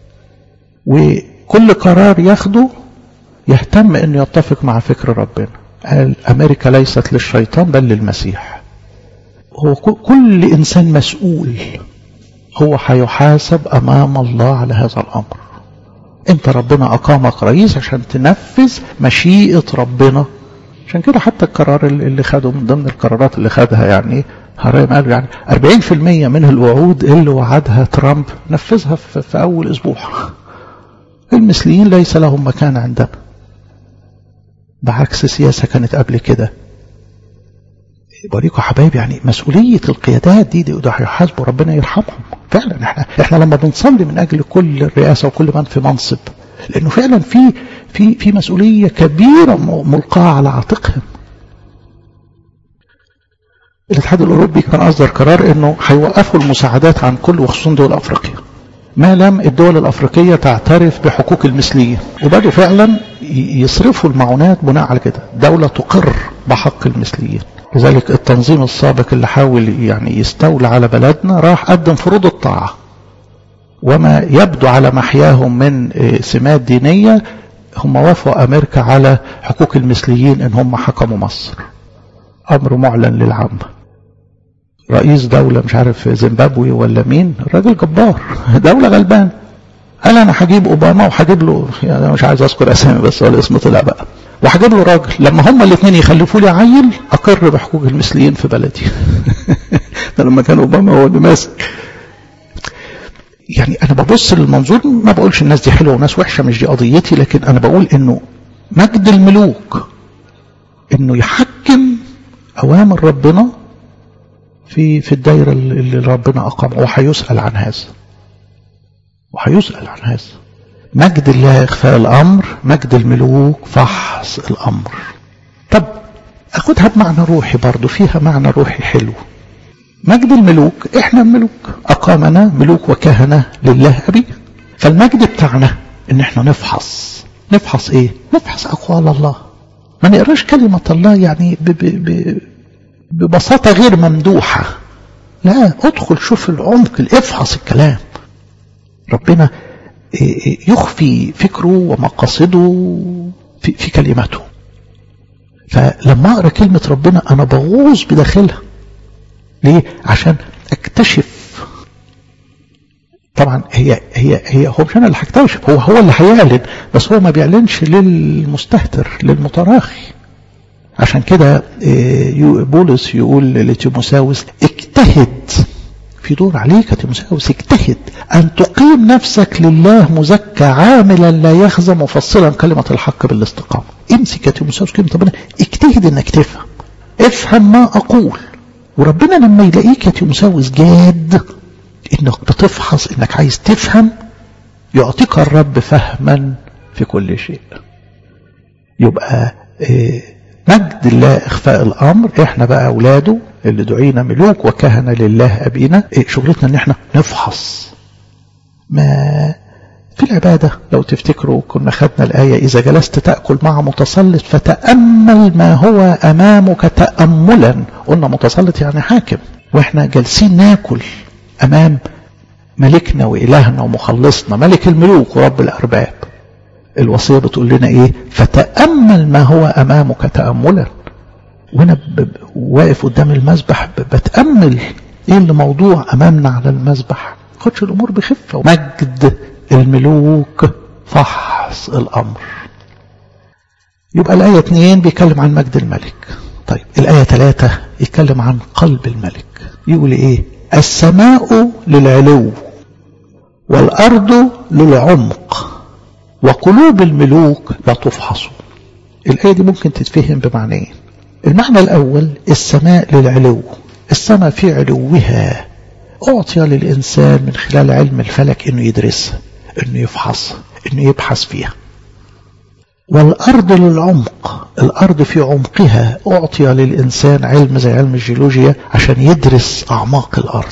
وكل قرار ياخده يهتم انه يتفق مع فكر ربنا قال امريكا ليست للشيطان بل للمسيح هو كل انسان مسؤول هو هيحاسب امام الله على هذا الامر انت ربنا اقامك رئيس عشان تنفذ مشيئة ربنا عشان كده حتى القرار اللي خده من ضمن القرارات اللي خدها يعني هرايم قال يعني 40% من الوعود اللي وعدها ترامب نفذها في, في اول اسبوع المثليين ليس لهم مكان عندنا بعكس سياسة كانت قبل كده بوريكم حبايب يعني مسؤولية القيادات دي, دي ده هيحاسبوا ربنا يرحمهم فعلا احنا احنا لما بنصلي من اجل كل الرئاسة وكل من في منصب لانه فعلا في في في مسؤولية كبيرة ملقاة على عاتقهم الاتحاد الاوروبي كان اصدر قرار انه هيوقفوا المساعدات عن كل وخصوصا دول افريقيا ما لم الدول الافريقيه تعترف بحقوق المثليين وبدوا فعلا يصرفوا المعونات بناء على كده دوله تقر بحق المثليين لذلك التنظيم السابق اللي حاول يعني يستولى على بلدنا راح قدم فروض الطاعة وما يبدو على محياهم من سمات دينية هم وافقوا أمريكا على حقوق المثليين إن هم حكموا مصر أمر معلن للعامة رئيس دولة مش عارف زيمبابوي ولا مين راجل جبار دولة غلبان قال أنا هجيب أوباما وهجيب له يعني مش عايز أذكر أسامي بس ولا اسمه طلع بقى وهجيب له راجل لما هما الاثنين يخلفوا لي عيل اقر بحقوق المثليين في بلدي ده لما كان اوباما هو اللي ماسك يعني انا ببص للمنظور ما بقولش الناس دي حلوه وناس وحشه مش دي قضيتي لكن انا بقول انه مجد الملوك انه يحكم اوامر ربنا في في الدايره اللي ربنا اقامها وهيسال عن هذا وهيسال عن هذا مجد الله إخفاء الأمر مجد الملوك فحص الأمر طب أخدها بمعنى روحي برضو فيها معنى روحي حلو مجد الملوك إحنا الملوك أقامنا ملوك وكهنة لله أبي فالمجد بتاعنا إن إحنا نفحص نفحص إيه نفحص أقوال الله ما نقراش كلمة الله يعني ب ب ب ببساطة غير ممدوحة لا ادخل شوف العمق افحص الكلام ربنا يخفي فكره ومقاصده في, في كلماته فلما اقرا كلمه ربنا انا بغوص بداخلها ليه عشان اكتشف طبعا هي هي هي هو مش انا اللي هكتشف هو هو اللي هيعلن بس هو ما بيعلنش للمستهتر للمتراخي عشان كده بولس يقول لتيموساوس اجتهد في دور عليك يا تيموساوس اجتهد ان تقيم نفسك لله مزكى عاملا لا يخزى مفصلا كلمه الحق بالاستقامه امسك يا تيموساوس كلمه ربنا اجتهد انك تفهم افهم ما اقول وربنا لما يلاقيك يا تيموساوس جاد انك بتفحص انك عايز تفهم يعطيك الرب فهما في كل شيء يبقى إيه مجد الله اخفاء الامر احنا بقى اولاده اللي دعينا ملوك وكهنه لله ابينا إيه شغلتنا ان احنا نفحص ما في العبادة لو تفتكروا كنا خدنا الآية إذا جلست تأكل مع متسلط فتأمل ما هو أمامك تأملا قلنا متسلط يعني حاكم وإحنا جالسين ناكل أمام ملكنا وإلهنا ومخلصنا ملك الملوك ورب الأرباب الوصية بتقول لنا إيه فتأمل ما هو أمامك تأملا وأنا واقف قدام المذبح بتأمل إيه اللي موضوع أمامنا على المذبح خدش الأمور بخفة مجد الملوك فحص الأمر يبقى الآية 2 بيتكلم عن مجد الملك طيب الآية 3 يتكلم عن قلب الملك يقول إيه السماء للعلو والأرض للعمق وقلوب الملوك لا تفحص الآية دي ممكن تتفهم بمعنيين المعنى الأول السماء للعلو السماء في علوها أعطي للإنسان من خلال علم الفلك أنه يدرسها أنه يفحصها أنه يبحث فيها والأرض للعمق الأرض في عمقها أعطي للإنسان علم زي علم الجيولوجيا عشان يدرس أعماق الأرض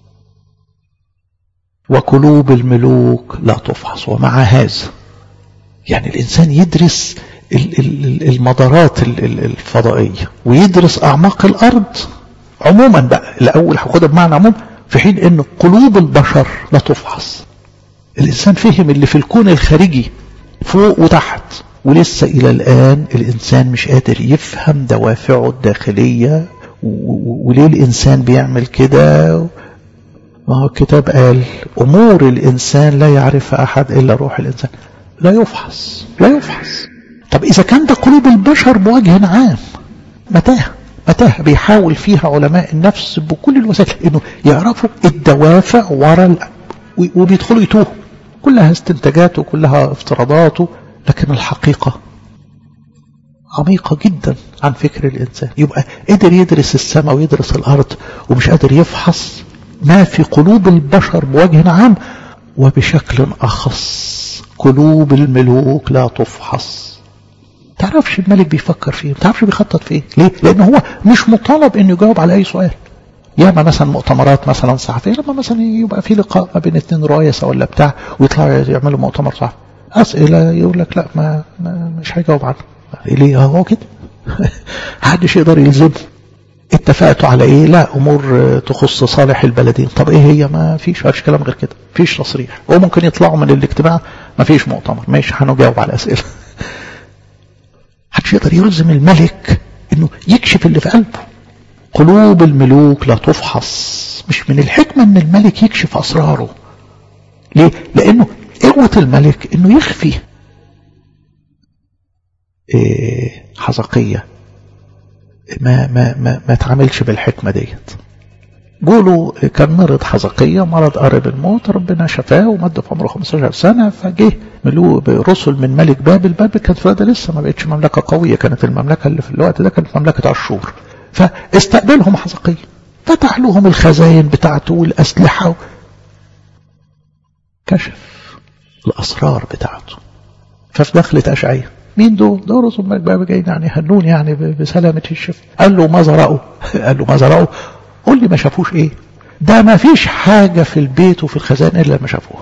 وقلوب الملوك لا تفحص ومع هذا يعني الإنسان يدرس المدارات الفضائية ويدرس أعماق الأرض عموما بقى الأول هاخدها بمعنى عموم في حين أن قلوب البشر لا تفحص الإنسان فهم اللي في الكون الخارجي فوق وتحت ولسه إلى الآن الإنسان مش قادر يفهم دوافعه الداخلية وليه الإنسان بيعمل كده ما هو الكتاب قال أمور الإنسان لا يعرفها أحد إلا روح الإنسان لا يفحص لا يفحص طب إذا كان ده قلوب البشر بوجه عام متاهة متاهة بيحاول فيها علماء النفس بكل الوسائل إنه يعرفوا الدوافع ورا وبيدخلوا يتوهوا كلها استنتاجات وكلها افتراضات لكن الحقيقة عميقة جدا عن فكر الإنسان يبقى قدر يدرس السماء ويدرس الأرض ومش قادر يفحص ما في قلوب البشر بوجه عام وبشكل أخص قلوب الملوك لا تفحص تعرفش الملك بيفكر فيه تعرفش بيخطط فيه ليه لأنه هو مش مطالب أنه يجاوب على أي سؤال ياما مثلا مؤتمرات مثلا صحفية لما مثلا يبقى في لقاء ما بين اثنين رؤساء ولا بتاع ويطلعوا يعملوا مؤتمر صحفي أسئلة يقول لك لا ما, ما مش هيجاوب عنها ليه هو كده محدش يقدر يلزمه اتفقتوا على ايه لا امور تخص صالح البلدين طب ايه هي ما فيش فيش كلام غير كده فيش تصريح وممكن يطلعوا من الاجتماع ما فيش مؤتمر ماشي هنجاوب على الاسئله محدش يقدر يلزم الملك انه يكشف اللي في قلبه قلوب الملوك لا تفحص مش من الحكمه ان الملك يكشف اسراره ليه لانه قوه الملك انه يخفي إيه حزقيه ما ما ما ما تعاملش بالحكمه ديت قولوا كان مرض حزقية مرض قرب الموت ربنا شفاه ومد في عمره 15 سنة فجه ملوء برسل من ملك بابل بابل كانت في لسه ما بقتش مملكة قوية كانت المملكة اللي في الوقت ده كانت مملكة عاشور فاستقبلهم حزقية فتح لهم الخزاين بتاعته والأسلحة كشف الأسرار بتاعته ففي دخلة أشعية مين دول؟ دول رسل ملك بابل جايين يعني هنون يعني بسلامة الشفاء قال له ماذا رأوا؟ قال له ماذا رأوا؟ قول لي ما شافوش ايه ده ما فيش حاجة في البيت وفي الخزانة إلا ما شافوها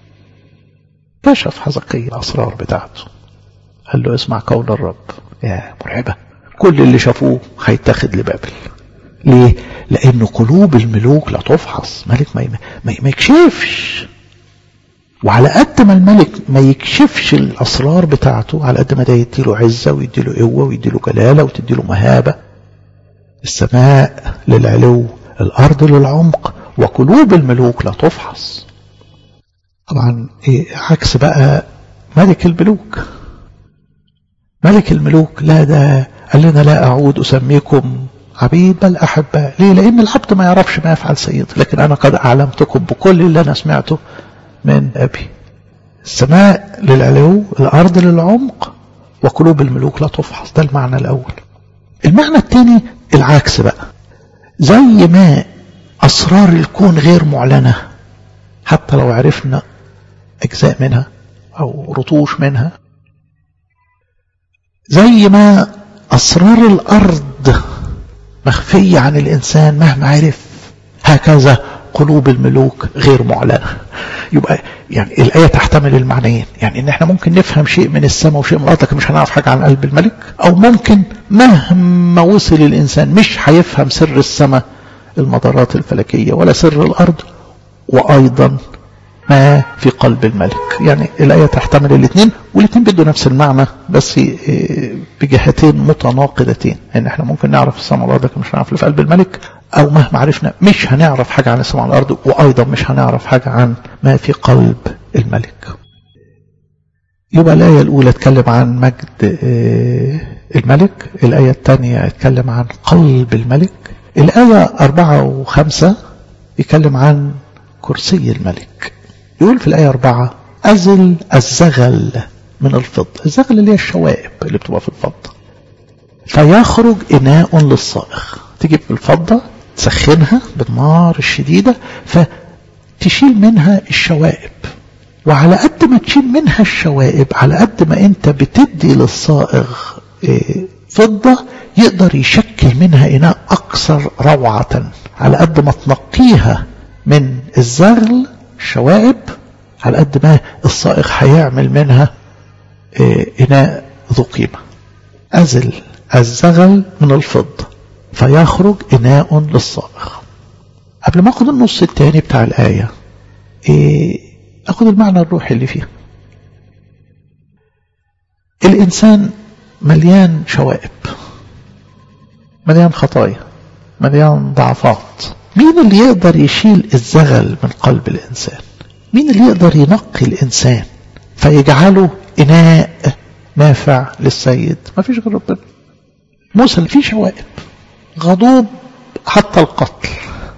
كشف حزقي الأسرار بتاعته قال له اسمع قول الرب يا مرعبة كل اللي شافوه هيتاخد لبابل ليه؟ لأن قلوب الملوك لا تفحص ملك ما, ما, ما يكشفش وعلى قد ما الملك ما يكشفش الأسرار بتاعته على قد ما ده يديله عزة ويديله قوة ويديله جلالة وتديله مهابة السماء للعلو الأرض للعمق وقلوب الملوك لا تفحص طبعا إيه عكس بقى ملك الملوك ملك الملوك لا ده قال لنا لا أعود أسميكم عبيد بل أحباء ليه لأن العبد ما يعرفش ما يفعل سيده لكن أنا قد أعلمتكم بكل اللي أنا سمعته من أبي السماء للعلو الأرض للعمق وقلوب الملوك لا تفحص ده المعنى الأول المعنى الثاني العكس بقى زي ما أسرار الكون غير معلنة حتى لو عرفنا أجزاء منها أو رطوش منها زي ما أسرار الأرض مخفية عن الإنسان مهما عرف هكذا قلوب الملوك غير معلنة يبقى يعني الآية تحتمل المعنيين يعني إن إحنا ممكن نفهم شيء من السماء وشيء من الأرض لكن مش هنعرف حاجة عن قلب الملك أو ممكن مهما وصل الإنسان مش هيفهم سر السماء المدارات الفلكية ولا سر الأرض وأيضا ما في قلب الملك يعني الآية تحتمل الاثنين والاثنين بدوا نفس المعنى بس بجهتين متناقضتين ان احنا ممكن نعرف السماء والارض لكن مش هنعرف اللي في قلب الملك او مهما عرفنا مش هنعرف حاجة عن السماء والارض وايضا مش هنعرف حاجة عن ما في قلب الملك يبقى الآية الأولى اتكلم عن مجد الملك الآية الثانية اتكلم عن قلب الملك الآية أربعة وخمسة يتكلم عن كرسي الملك يقول في الآية أربعة أزل الزغل من الفضة الزغل اللي هي الشوائب اللي بتبقى في الفضة فيخرج إناء للصائغ تجيب الفضة تسخنها بالنار الشديدة فتشيل منها الشوائب وعلى قد ما تشيل منها الشوائب على قد ما انت بتدي للصائغ فضة يقدر يشكل منها إناء أكثر روعة على قد ما تنقيها من الزغل الشوائب على قد ما الصائغ هيعمل منها إناء ذو قيمة أزل الزغل من الفضة فيخرج إناء للصائغ قبل ما أخذ النص الثاني بتاع الآية أخذ المعنى الروحي اللي فيها الإنسان مليان شوائب مليان خطايا مليان ضعفات مين اللي يقدر يشيل الزغل من قلب الإنسان مين اللي يقدر ينقي الإنسان فيجعله إناء نافع للسيد ما فيش غير ربنا موسى اللي فيه شوائب غضوب حتى القتل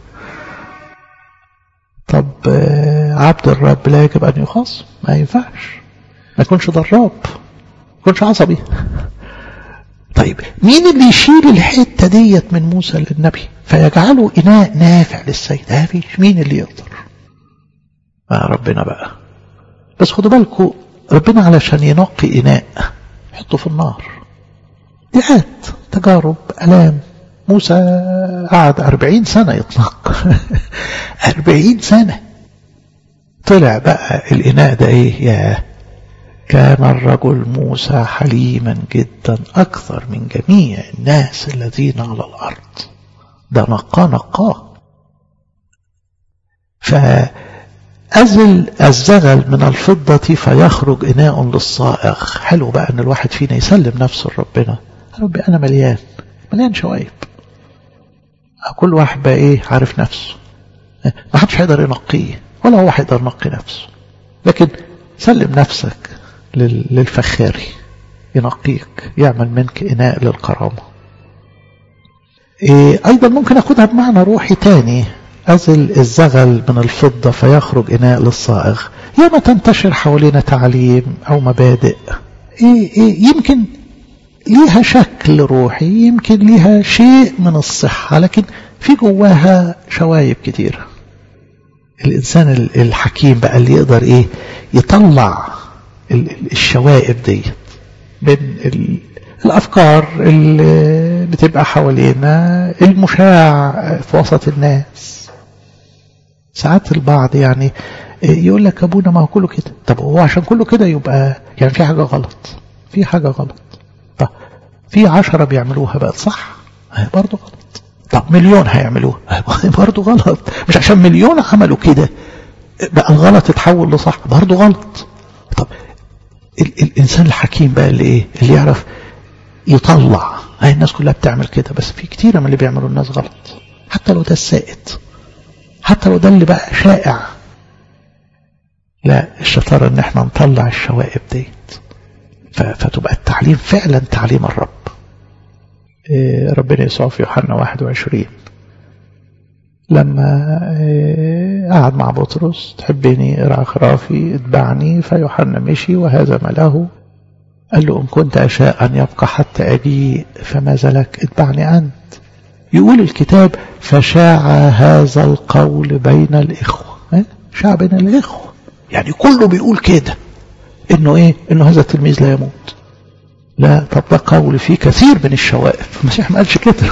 طب عبد الرب لا يجب أن يخاص ما ينفعش ما يكونش ضراب ما يكونش عصبي طيب مين اللي يشيل الحتة ديت من موسى للنبي فيجعله إناء نافع للسيد ما فيش مين اللي يقدر آه ربنا بقى بس خدوا بالكم ربنا علشان ينقي إناء يحطه في النار دعات تجارب ألام موسى قعد أربعين سنة يتنق أربعين سنة طلع بقى الإناء ده إيه يا كان الرجل موسى حليما جدا أكثر من جميع الناس الذين على الأرض ده نقاه نقاه فأزل الزغل من الفضة فيخرج إناء للصائغ حلو بقى أن الواحد فينا يسلم نفسه لربنا ربي أنا مليان مليان شوائب كل واحد بقى إيه عارف نفسه ما حدش هيقدر ينقيه ولا هو هيقدر ينقي نفسه لكن سلم نفسك للفخاري ينقيك يعمل منك إناء للكرامة إيه أيضا ممكن أخذها بمعنى روحي تاني أزل الزغل من الفضة فيخرج إناء للصائغ ياما تنتشر حوالينا تعليم أو مبادئ إيه إيه يمكن ليها شكل روحي يمكن ليها شيء من الصحة لكن في جواها شوايب كتيرة الإنسان الحكيم بقى اللي يقدر إيه يطلع الشوائب ديت من الأفكار اللي بتبقى حوالينا المشاع في وسط الناس ساعات البعض يعني يقول لك أبونا ما هو كله كده طب هو عشان كله كده يبقى يعني في حاجة غلط في حاجة غلط طب في عشرة بيعملوها بقت صح برضه غلط طب مليون هيعملوها برضه غلط مش عشان مليون عملوا كده بقى الغلط اتحول لصح برضه غلط طب ال الانسان الحكيم بقى اللي ايه اللي يعرف يطلع هاي الناس كلها بتعمل كده بس في كتير من اللي بيعملوا الناس غلط حتى لو ده السائد حتى لو ده اللي بقى شائع لا الشطارة ان احنا نطلع الشوائب ديت فتبقى التعليم فعلا تعليم الرب إيه ربنا يسوع في يوحنا 21 لما إيه قعد مع بطرس تحبني ارعى خرافي اتبعني فيوحنا مشي وهذا ما له قال له إن كنت أشاء أن يبقى حتى أجيء فماذا لك اتبعني أنت يقول الكتاب فشاع هذا القول بين الإخوة شاع بين الإخوة يعني كله بيقول كده إنه إيه إنه هذا التلميذ لا يموت لا طب ده قول فيه كثير من الشوائب المسيح ما قالش كده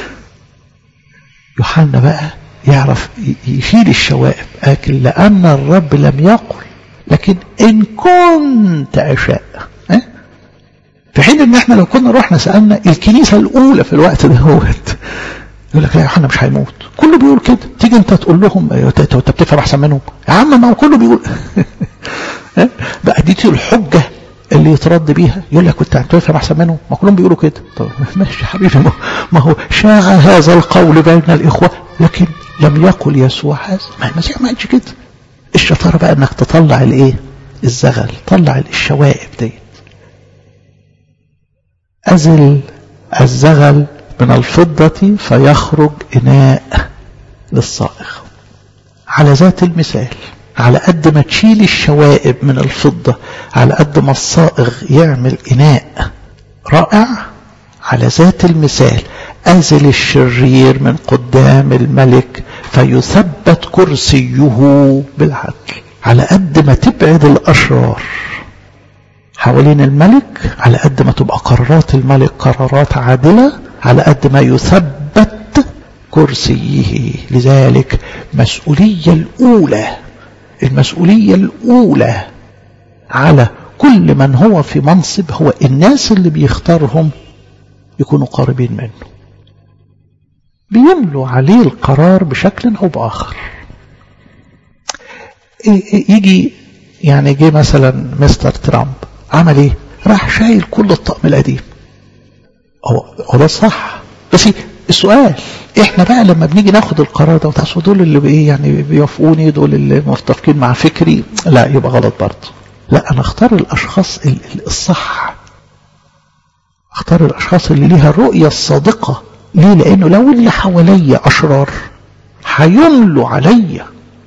يوحنا بقى يعرف يشيل الشوائب لكن لأن الرب لم يقل لكن إن كنت أشاء في حين ان احنا لو كنا رحنا سألنا الكنيسة الاولى في الوقت ده هوت يقول لك لا يا يوحنا مش هيموت كله بيقول كده تيجي انت تقول لهم انت بتفهم احسن منهم يا عم ما هو كله بيقول بقى دي الحجة اللي يترد بيها يقول لك كنت بتفهم احسن منهم ما كلهم بيقولوا كده طب ماشي يا حبيبي ما هو شاع هذا القول بين الاخوة لكن لم يقل يسوع هذا ما المسيح ما قالش كده الشطارة بقى انك تطلع الايه الزغل طلع الشوائب دي أزل الزغل من الفضة فيخرج إناء للصائغ على ذات المثال على قد ما تشيل الشوائب من الفضة على قد ما الصائغ يعمل إناء رائع على ذات المثال أزل الشرير من قدام الملك فيثبت كرسيه بالعدل على قد ما تبعد الأشرار حوالين الملك على قد ما تبقى قرارات الملك قرارات عادلة على قد ما يثبت كرسيه لذلك مسؤولية الأولى المسؤولية الأولى على كل من هو في منصب هو الناس اللي بيختارهم يكونوا قريبين منه بيملوا عليه القرار بشكل أو بآخر يجي يعني جه مثلا مستر ترامب عمل ايه راح شايل كل الطقم القديم هو هو ده صح بس السؤال احنا بقى لما بنيجي ناخد القرار ده وتحسوا دول اللي بايه يعني بيوافقوني دول اللي متفقين مع فكري لا يبقى غلط برضه لا انا اختار الاشخاص الصح اختار الاشخاص اللي ليها الرؤيه الصادقه ليه لانه لو اللي حواليا اشرار هيملوا عليا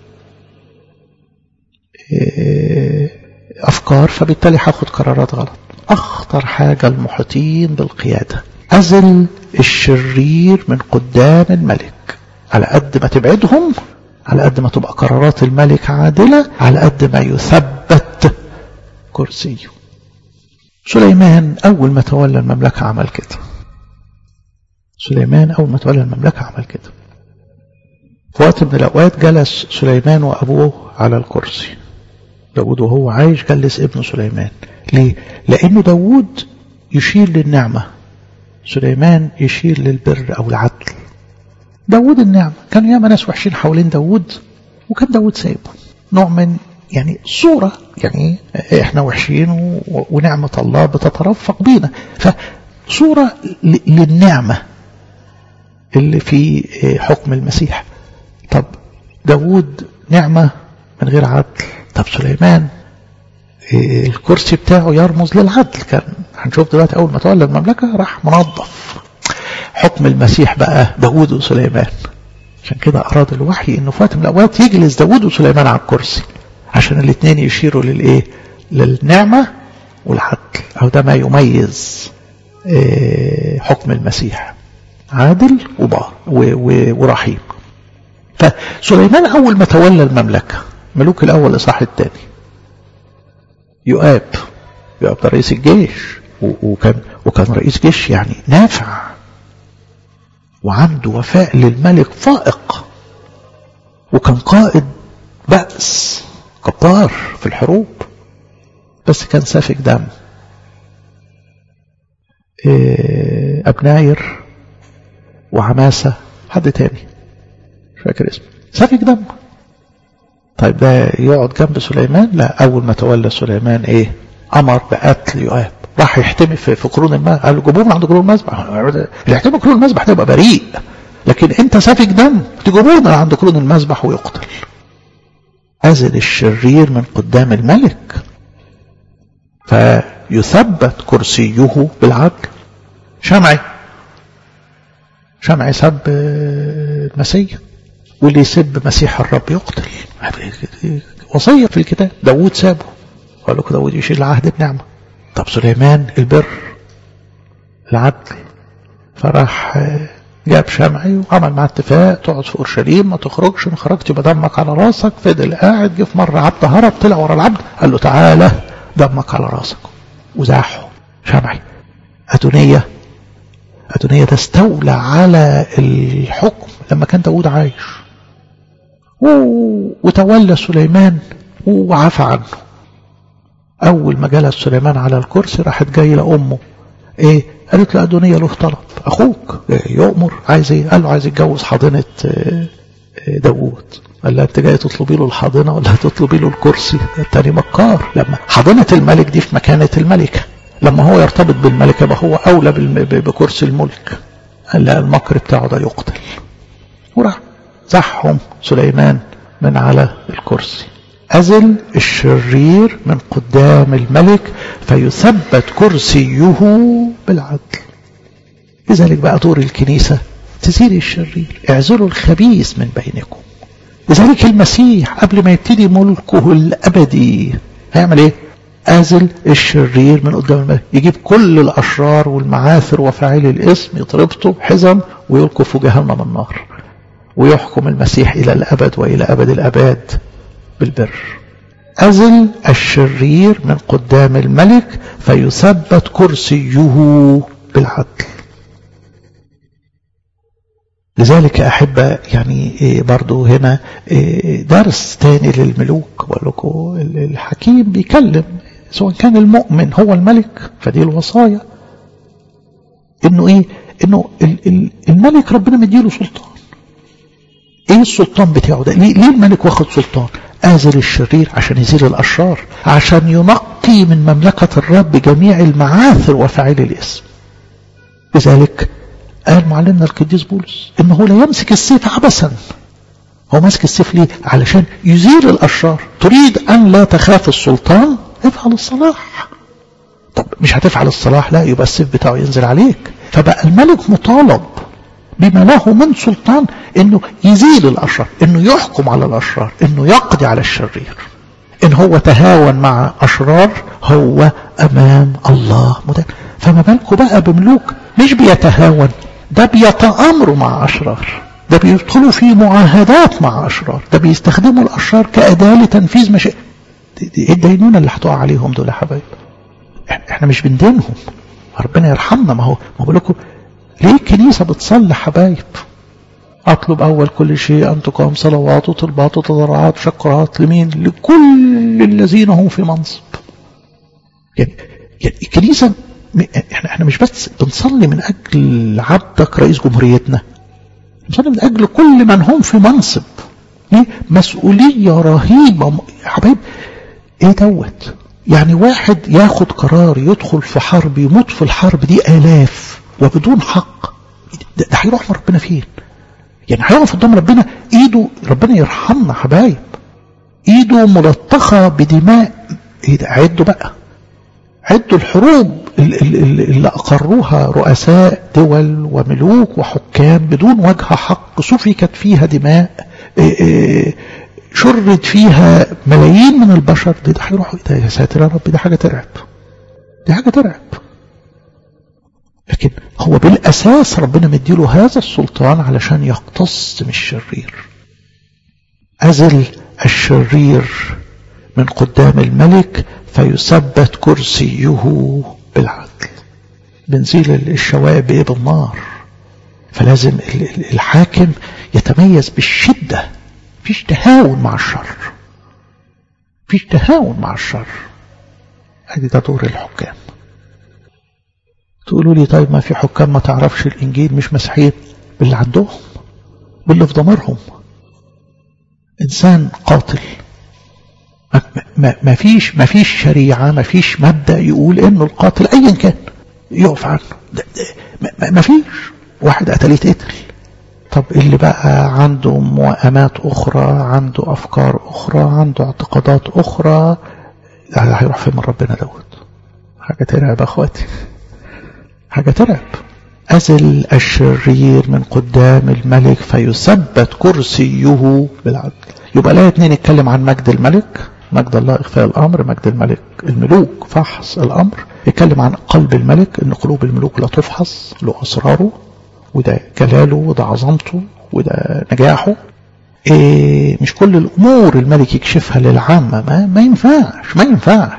إيه أفكار فبالتالي هاخد قرارات غلط أخطر حاجة المحيطين بالقيادة أزل الشرير من قدام الملك على قد ما تبعدهم على قد ما تبقى قرارات الملك عادلة على قد ما يثبت كرسيه سليمان أول ما تولى المملكة عمل كده سليمان أول ما تولى المملكة عمل كده في وقت من الأوقات جلس سليمان وأبوه على الكرسي داود وهو عايش جلس ابنه سليمان ليه؟ لأنه داود يشير للنعمة سليمان يشير للبر أو العدل داود النعمة كانوا ياما ناس وحشين حوالين داود وكان داود سايبه نوع من يعني صورة يعني احنا وحشين ونعمة الله بتترفق بينا فصورة للنعمة اللي في حكم المسيح طب داود نعمة من غير عدل طب سليمان الكرسي بتاعه يرمز للعدل كان هنشوف دلوقتي أول ما تولى المملكة راح منظف حكم المسيح بقى داود وسليمان عشان كده أراد الوحي إنه فات من الأوقات يجلس داود وسليمان على الكرسي عشان الاثنين يشيروا للإيه للنعمة والعدل أو ده ما يميز حكم المسيح عادل وبار ورحيم فسليمان أول ما تولى المملكة ملوك الأول إصحاح الثاني يؤاب يؤاب ده رئيس الجيش وكان وكان رئيس جيش يعني نافع وعنده وفاء للملك فائق وكان قائد بأس جبار في الحروب بس كان سافك دم أبناير وعماسة حد تاني مش فاكر اسمه سافك دم طيب ده يقعد جنب سليمان لا أول ما تولى سليمان إيه أمر بقتل يؤاب راح يحتمي في, في قرون الماء قال له جيبوه من عند قرون المذبح اللي يحتمي قرون المذبح ده يبقى بريء لكن انت سافك دم تجيبوه من عند قرون المذبح ويقتل أزل الشرير من قدام الملك فيثبت كرسيه بالعدل شمعي شمعي سب المسيح واللي يسب مسيح الرب يقتل وصية في الكتاب داود سابه قال له داود يشيل العهد بنعمة طب سليمان البر العدل فراح جاب شمعي وعمل معاه اتفاق تقعد في اورشليم ما تخرجش ان خرجت يبقى دمك على راسك فضل قاعد جه في مره عبد هرب طلع ورا العبد قال له تعالى دمك على راسك وزاحه شمعي ادونيه ادونيه ده استولى على الحكم لما كان داود عايش وتولى سليمان وعفى عنه اول ما جلس سليمان على الكرسي راحت جايه لامه ايه قالت له أدونية له طلب أخوك يؤمر عايز إيه قال له عايز يتجوز حاضنة داوود قال لها أنت جاي تطلبي له الحاضنة ولا هتطلبي له الكرسي التاني مكار لما حاضنة الملك دي في مكانة الملكة لما هو يرتبط بالملكة يبقى هو أولى بكرسي الملك قال لها المكر بتاعه ده يقتل وراح زحهم سليمان من على الكرسي أزل الشرير من قدام الملك فيثبت كرسيه بالعدل لذلك بقى دور الكنيسة تزيل الشرير اعزلوا الخبيث من بينكم لذلك المسيح قبل ما يبتدي ملكه الأبدي هيعمل ايه أزل الشرير من قدام الملك يجيب كل الأشرار والمعاثر وفاعلي الاسم يطربطوا حزم ويلقوا في جهنم النار ويحكم المسيح إلى الأبد وإلى أبد الأباد بالبر أزل الشرير من قدام الملك فيثبت كرسيه بالعدل لذلك أحب يعني برضو هنا درس تاني للملوك بقول لكم الحكيم بيكلم سواء كان المؤمن هو الملك فدي الوصايا انه ايه انه الملك ربنا مديله سلطان ايه السلطان بتاعه ده ليه, ليه الملك واخد سلطان آزل الشرير عشان يزيل الأشرار عشان ينقي من مملكة الرب جميع المعاثر وفاعل الاسم لذلك قال معلمنا القديس بولس انه لا يمسك السيف عبثا هو ماسك السيف ليه علشان يزيل الأشرار تريد أن لا تخاف السلطان افعل الصلاح طب مش هتفعل الصلاح لا يبقى السيف بتاعه ينزل عليك فبقى الملك مطالب بما له من سلطان انه يزيل الاشرار انه يحكم على الاشرار انه يقضي على الشرير ان هو تهاون مع اشرار هو امام الله مدان فما بالكم بقى بملوك مش بيتهاون ده بيتامروا مع اشرار ده بيدخلوا في معاهدات مع اشرار ده بيستخدموا الاشرار كاداه لتنفيذ مشاكل ايه الدينونه اللي هتقع عليهم دول يا حبايب احنا مش بندينهم ربنا يرحمنا ما هو ما بقول لكم ليه الكنيسة بتصلي حبايب أطلب أول كل شيء أن تقام صلوات وطلبات وتضرعات وشكرات لمين لكل الذين هم في منصب يعني, يعني الكنيسة احنا احنا مش بس بنصلي من أجل عبدك رئيس جمهوريتنا بنصلي من أجل كل من هم في منصب ليه مسؤولية رهيبة يا حبايب ايه دوت يعني واحد ياخد قرار يدخل في حرب يموت في الحرب دي آلاف وبدون حق ده هيروح من ربنا فين يعني هيقف قدام ربنا ايده ربنا يرحمنا حبايب ايده ملطخة بدماء ايه ده عدوا بقى عدوا الحروب اللي اقروها رؤساء دول وملوك وحكام بدون وجه حق سفكت فيها دماء إيه إيه شرد فيها ملايين من البشر ده هيروحوا ده يا ساتر يا رب ده حاجه ترعب دي حاجه ترعب لكن هو بالأساس ربنا مديله هذا السلطان علشان يقتص من الشرير أزل الشرير من قدام الملك فيثبت كرسيه بالعدل بنزيل الشوائب بإيه بالنار فلازم الحاكم يتميز بالشدة فيش تهاون مع الشر فيش تهاون مع الشر ادي ده دور الحكام تقولوا لي طيب ما في حكام ما تعرفش الإنجيل مش مسيحيين باللي عندهم باللي في ضميرهم إنسان قاتل ما, ما فيش ما فيش شريعة ما فيش مبدأ يقول إنه القاتل أيا كان يقف عنه ده ده ما, ما فيش واحد قتل يتقتل طب اللي بقى عنده موائمات أخرى عنده أفكار أخرى عنده اعتقادات أخرى هيروح فين من ربنا دوت حاجة ترعب أخواتي حاجة ترعب أزل الشرير من قدام الملك فيثبت كرسيه بالعدل يبقى لا اتنين يتكلم عن مجد الملك مجد الله إخفاء الأمر مجد الملك الملوك فحص الأمر يتكلم عن قلب الملك إن قلوب الملوك لا تفحص له أسراره وده جلاله وده عظمته وده نجاحه إيه مش كل الأمور الملك يكشفها للعامة ما, ما ينفعش ما ينفعش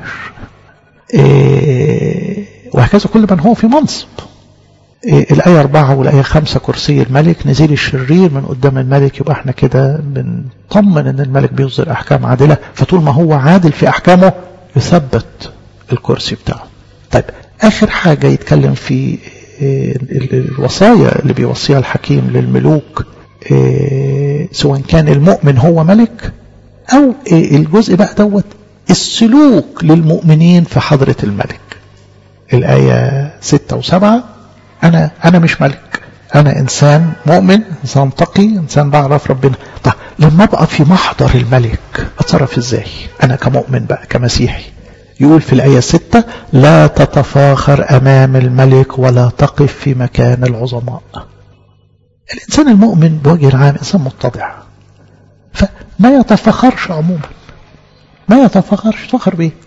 إيه وهكذا كل من هو في منصب إيه الآية أربعة والآية خمسة كرسي الملك نزيل الشرير من قدام الملك يبقى احنا كده بنطمن ان الملك بيصدر أحكام عادلة فطول ما هو عادل في أحكامه يثبت الكرسي بتاعه طيب آخر حاجة يتكلم في الوصايا اللي بيوصيها الحكيم للملوك سواء كان المؤمن هو ملك أو الجزء بقى دوت السلوك للمؤمنين في حضرة الملك الآية ستة وسبعة أنا أنا مش ملك أنا إنسان مؤمن إنسان تقي إنسان بعرف ربنا طيب لما أبقى في محضر الملك أتصرف إزاي أنا كمؤمن بقى كمسيحي يقول في الآية ستة لا تتفاخر أمام الملك ولا تقف في مكان العظماء الإنسان المؤمن بوجه العام إنسان متضع فما يتفخرش عموما ما يتفخرش يتفخر بيه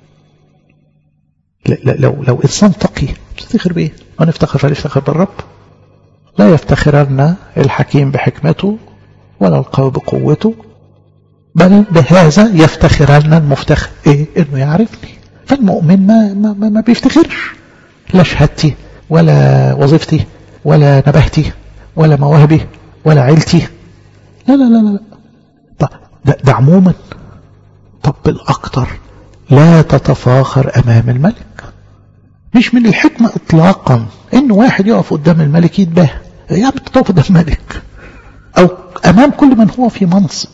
لو لو إنسان تقي تفتخر بيه ما نفتخر فليفتخر بالرب لا يفتخرن الحكيم بحكمته ولا القوي بقوته بل بهذا يفتخرن المفتخر ايه انه يعرفني فالمؤمن ما, ما, ما, ما بيفتخرش لا شهادتي ولا وظيفتي ولا نبهتي ولا مواهبي ولا عيلتي لا لا لا لا طب ده, ده عموما طب بالاكتر لا تتفاخر امام الملك مش من الحكمة اطلاقا ان واحد يقف قدام الملك يتباه يا عم تقف قدام الملك او امام كل من هو في منصب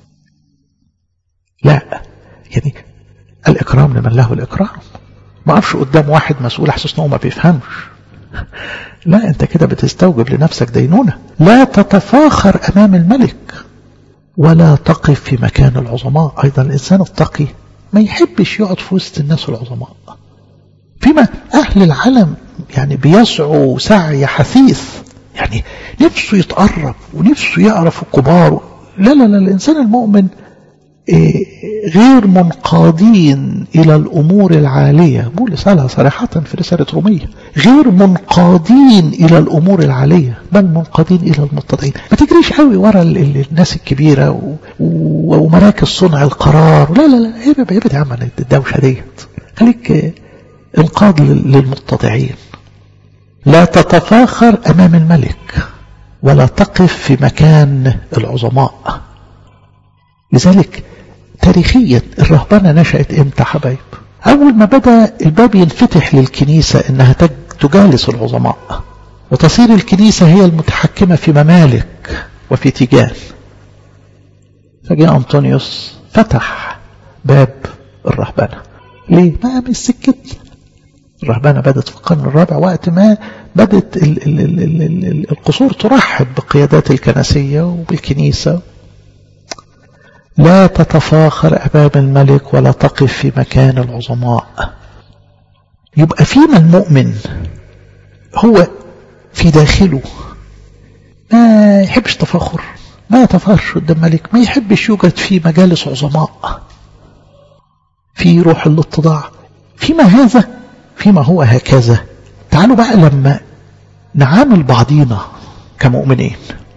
لا يعني الإكرام لمن له الإكرام ما أعرفش قدام واحد مسؤول أحسس أنه ما بيفهمش لا أنت كده بتستوجب لنفسك دينونة لا تتفاخر أمام الملك ولا تقف في مكان العظماء أيضا الإنسان التقي ما يحبش يقعد في وسط الناس العظماء فيما أهل العالم يعني بيسعوا سعي حثيث يعني نفسه يتقرب ونفسه يعرف الكبار لا لا لا الإنسان المؤمن غير منقادين إلى الأمور العالية بولس قالها صراحة في رسالة رومية غير منقادين إلى الأمور العالية بل منقادين إلى المتضعين ما تجريش قوي ورا الناس الكبيرة ومراكز صنع القرار لا لا لا ابعد ابعد يا عم الدوشة ديت خليك انقاد للمتضعين لا تتفاخر أمام الملك ولا تقف في مكان العظماء لذلك تاريخيا الرهبنة نشأت امتى حبايب أول ما بدأ الباب ينفتح للكنيسة إنها تجالس العظماء وتصير الكنيسة هي المتحكمة في ممالك وفي تيجان فجاء أنطونيوس فتح باب الرهبنة ليه؟ ما مش سكتنا الرهبنة بدأت في القرن الرابع وقت ما بدأت ال ال ال ال ال القصور ترحب بقيادات الكنسية وبالكنيسة لا تتفاخر أمام الملك ولا تقف في مكان العظماء يبقى فيما المؤمن هو في داخله ما يحبش تفاخر ما يتفاخرش قدام الملك ما يحبش يوجد في مجالس عظماء في روح الاتضاع فيما هذا فيما هو هكذا تعالوا بقى لما نعامل بعضينا كمؤمنين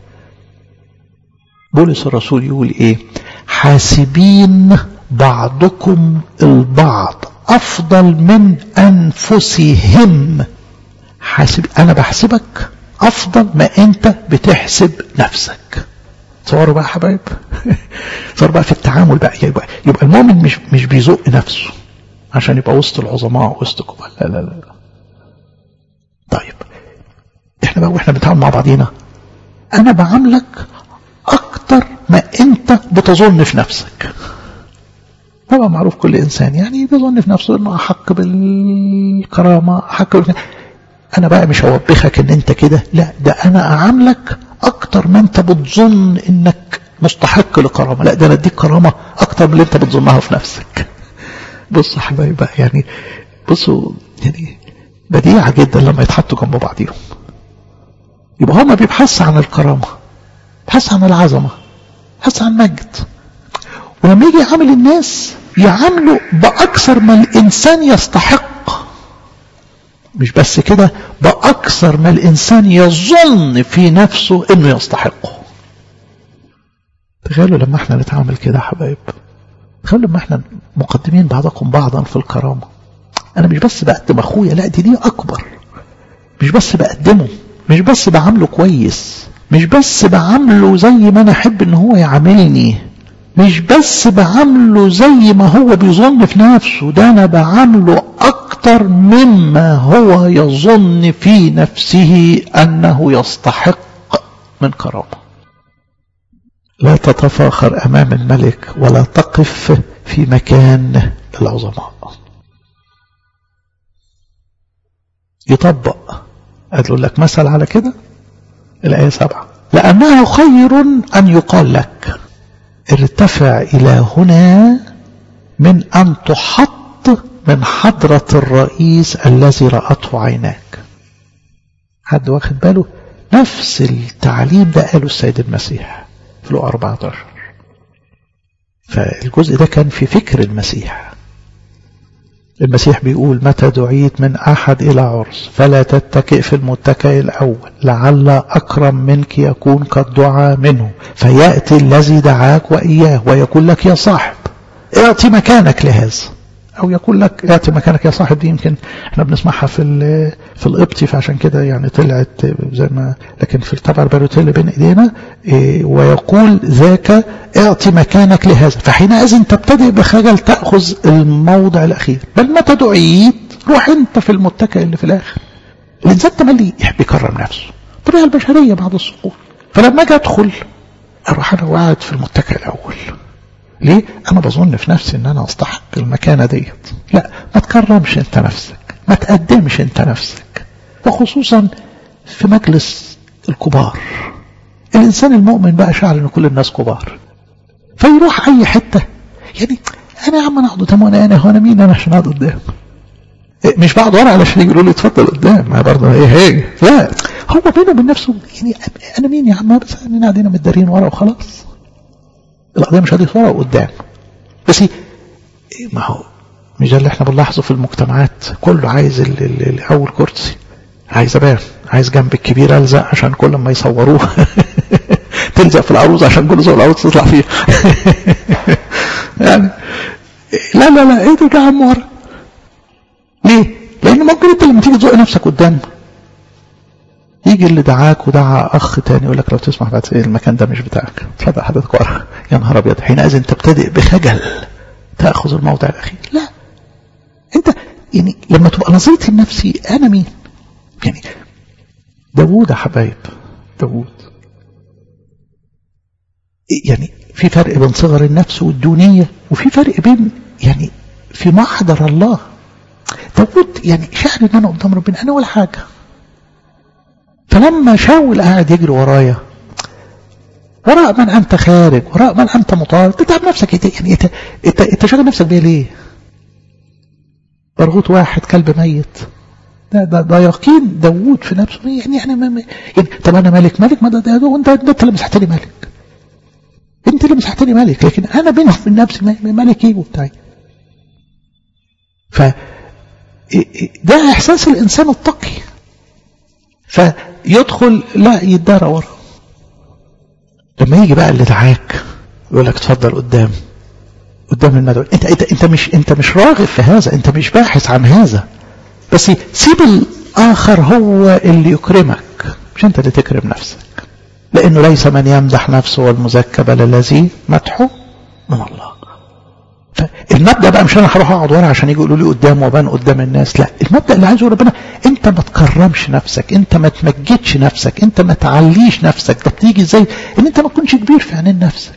بولس الرسول يقول ايه حاسبين بعضكم البعض افضل من انفسهم حاسب انا بحسبك افضل ما انت بتحسب نفسك تصوروا بقى يا حبايب صار بقى في التعامل بقى يبقى, يبقى المؤمن مش مش بيزق نفسه عشان يبقى وسط العظماء وسط الكبار لا لا لا طيب احنا بقى واحنا بنتعامل مع بعضينا انا بعاملك اكتر ما انت بتظن في نفسك طبعا معروف كل انسان يعني بيظن في نفسه انه احق بالكرامه احق بال... انا بقى مش هوبخك ان انت كده لا ده انا اعاملك اكتر ما انت بتظن انك مستحق لكرامة لا ده انا اديك كرامة اكتر من اللي انت بتظنها في نفسك بص يا حبايبي بقى يعني بصوا يعني بديعة جدا لما يتحطوا جنب بعضيهم يبقى هما بيبحث عن الكرامة بيبحث عن العظمة بيبحث عن مجد ولما يجي يعامل الناس يعامله بأكثر ما الإنسان يستحق مش بس كده بأكثر ما الإنسان يظن في نفسه إنه يستحقه تخيلوا لما احنا نتعامل كده يا حبايب تخيلوا لما احنا مقدمين بعضكم بعضا في الكرامة أنا مش بس بقدم أخويا لا دي دي أكبر مش بس بقدمه مش بس بعامله كويس مش بس بعامله زي ما أنا أحب إن هو يعاملني مش بس بعامله زي ما هو بيظن في نفسه ده أنا بعامله أكتر مما هو يظن في نفسه أنه يستحق من كرامة لا تتفاخر أمام الملك ولا تقف في مكان العظماء يطبق أقول لك مثل على كده الآية سبعة لأنه خير أن يقال لك ارتفع إلى هنا من أن تحط من حضرة الرئيس الذي رأته عيناك حد واخد باله نفس التعليم ده قاله السيد المسيح في لو 14 فالجزء ده كان في فكر المسيح المسيح بيقول متى دعيت من أحد إلى عرس فلا تتكئ في المتكئ الأول لعل أكرم منك يكون قد دعا منه فيأتي الذي دعاك وإياه ويقول لك يا صاحب اعطي مكانك لهذا أو يقول لك اعطي مكانك يا صاحب دي يمكن احنا بنسمعها في في القبطي فعشان كده يعني طلعت زي ما لكن في الطبع الباروتيل بين ايدينا اه ويقول ذاك اعطي مكانك لهذا فحينئذ تبتدئ بخجل تأخذ الموضع الأخير بل متى دعيت روح انت في المتكئ اللي في الآخر الإنسان تملي يحب يكرم نفسه الطبيعة البشرية بعد السقوط فلما أجي أدخل أروح أنا وقاعد في المتكئ الأول ليه؟ أنا بظن في نفسي إن أنا أستحق المكانة ديت لا ما تكرمش أنت نفسك ما تقدمش أنت نفسك وخصوصا في مجلس الكبار الإنسان المؤمن بقى شعر إن كل الناس كبار فيروح أي حتة يعني أنا يا عم أنا أقعد قدام وأنا أنا هو أنا مين أنا عشان أقعد قدام مش بقعد ورا علشان يقولوا لي اتفضل قدام ما برضه ايه هي لا هو بينه وبين نفسه يعني انا مين يا عم بس انا قاعدين متدارين ورا وخلاص القضية مش هتيجي ورا وقدام بس ما هو مش ده اللي احنا بنلاحظه في المجتمعات كله عايز الاول كرسي عايز ابان عايز جنب الكبير الزق عشان كل ما يصوروه تلزق في العروض عشان كل زوج العروض تطلع فيها يعني لا لا لا ايه ده يا عم ورا ليه؟ لان ممكن انت لما تيجي تزق نفسك قدام يجي اللي دعاك ودعا اخ تاني يقول لك لو تسمح بعد ايه المكان ده مش بتاعك اتفضل حضرتك ورا يا نهار ابيض حينئذ تبتدئ بخجل تاخذ الموضع الاخير لا انت يعني لما تبقى نظرتي لنفسي انا مين يعني داوود يا حبايب داوود يعني في فرق بين صغر النفس والدونية وفي فرق بين يعني في محضر الله داوود يعني شعر ان انا قدام ربنا انا ولا حاجه فلما شاول قاعد يجري ورايا وراء من انت خارج وراء من انت مطارد تتعب نفسك انت يعني انت انت, انت شاغل نفسك بيه ليه برغوت واحد كلب ميت ده ده, ده يقين داوود في نفسه يعني يعني, ما يعني طب انا ملك ملك ما ده ده, ده انت انت اللي مسحتني ملك انت اللي مسحتني ملك لكن انا بيني وبين نفسي ملك ايه وبتاعي ف ده احساس الانسان التقي فيدخل لا يتدارى ورا لما يجي بقى اللي دعاك يقول لك اتفضل قدام قدام المدعو انت انت انت مش انت مش راغب في هذا انت مش باحث عن هذا بس سيب الاخر هو اللي يكرمك مش انت اللي تكرم نفسك لانه ليس من يمدح نفسه والمزكى بل الذي مدحه من الله فالمبدا بقى مش انا هروح اقعد ورا عشان يجي يقولوا لي قدام وبان قدام الناس لا المبدا اللي عايزه ربنا انت ما تكرمش نفسك انت ما تمجدش نفسك انت ما تعليش نفسك ده بتيجي ازاي ان انت ما تكونش كبير في عينين نفسك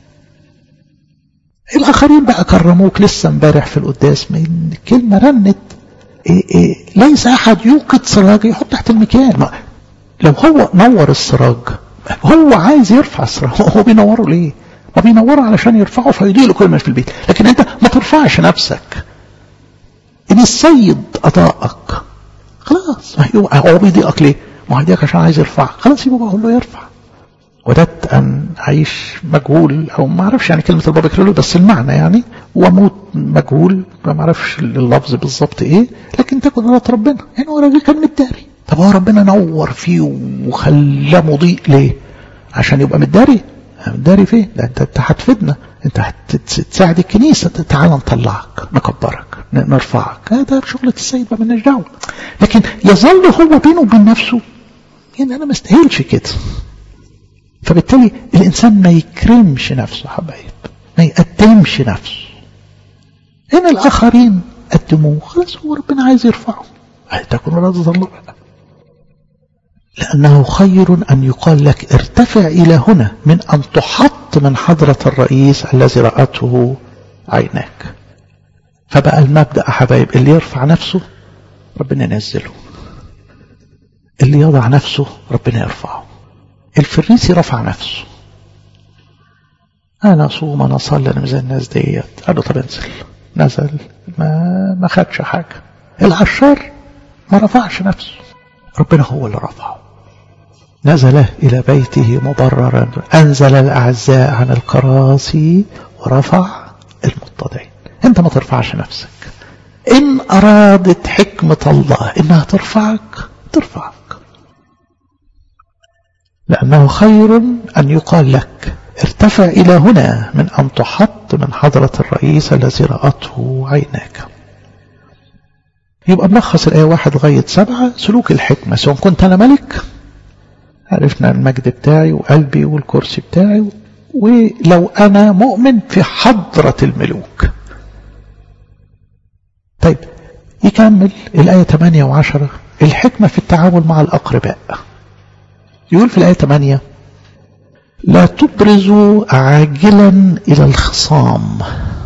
الاخرين بقى كرموك لسه امبارح في القداس من كلمه رنت إيه إيه ليس احد يوقد سراج يحط تحت المكيال لو هو نور السراج هو عايز يرفع اسرائيل هو بينوره ليه ما بينوره علشان يرفعه فيضيء له كل ما في البيت لكن انت ما ترفعش نفسك ان السيد اضاءك خلاص هو بيضيئك ليه ما هو يضيئك عشان عايز يرفعك خلاص سيبه بقول له يرفع وددت أن أعيش مجهول أو ما أعرفش يعني كلمة البابا كريلو بس المعنى يعني وأموت مجهول ما أعرفش اللفظ بالظبط إيه لكن تكن إرادة ربنا يعني هو راجل كان متداري طب هو ربنا نور فيه وخلاه مضيء ليه؟ عشان يبقى متداري متداري فين؟ ده أنت هتفيدنا أنت هتساعد الكنيسة تعالى نطلعك نكبرك نرفعك ده شغلة السيد ما مالناش دعوة لكن يظل هو بينه وبين نفسه يعني أنا ما استاهلش كده فبالتالي الإنسان ما يكرمش نفسه حبايب ما يقدمش نفسه هنا الآخرين قدموه خلاص هو ربنا عايز يرفعه تكون رضا الله لأنه خير أن يقال لك ارتفع إلى هنا من أن تحط من حضرة الرئيس الذي رأته عيناك فبقى المبدأ حبايب اللي يرفع نفسه ربنا ينزله اللي يضع نفسه ربنا يرفعه الفريسي رفع نفسه انا اصوم انا اصلي انا زي الناس ديت قال له طب انزل نزل ما ما خدش حاجه العشار ما رفعش نفسه ربنا هو اللي رفعه نزل إلى بيته مبررا أنزل الأعزاء عن الكراسي ورفع المتضعين أنت ما ترفعش نفسك إن أرادت حكمة الله إنها ترفعك ترفعك لأنه خير أن يقال لك ارتفع إلى هنا من أن تحط من حضرة الرئيس الذي رأته عيناك يبقى ملخص الآية واحد لغاية سبعة سلوك الحكمة سواء كنت أنا ملك عرفنا المجد بتاعي وقلبي والكرسي بتاعي ولو أنا مؤمن في حضرة الملوك طيب يكمل الآية 8 و10 الحكمة في التعامل مع الأقرباء يقول في الآية 8 لا تبرزوا عاجلا إلى الخصام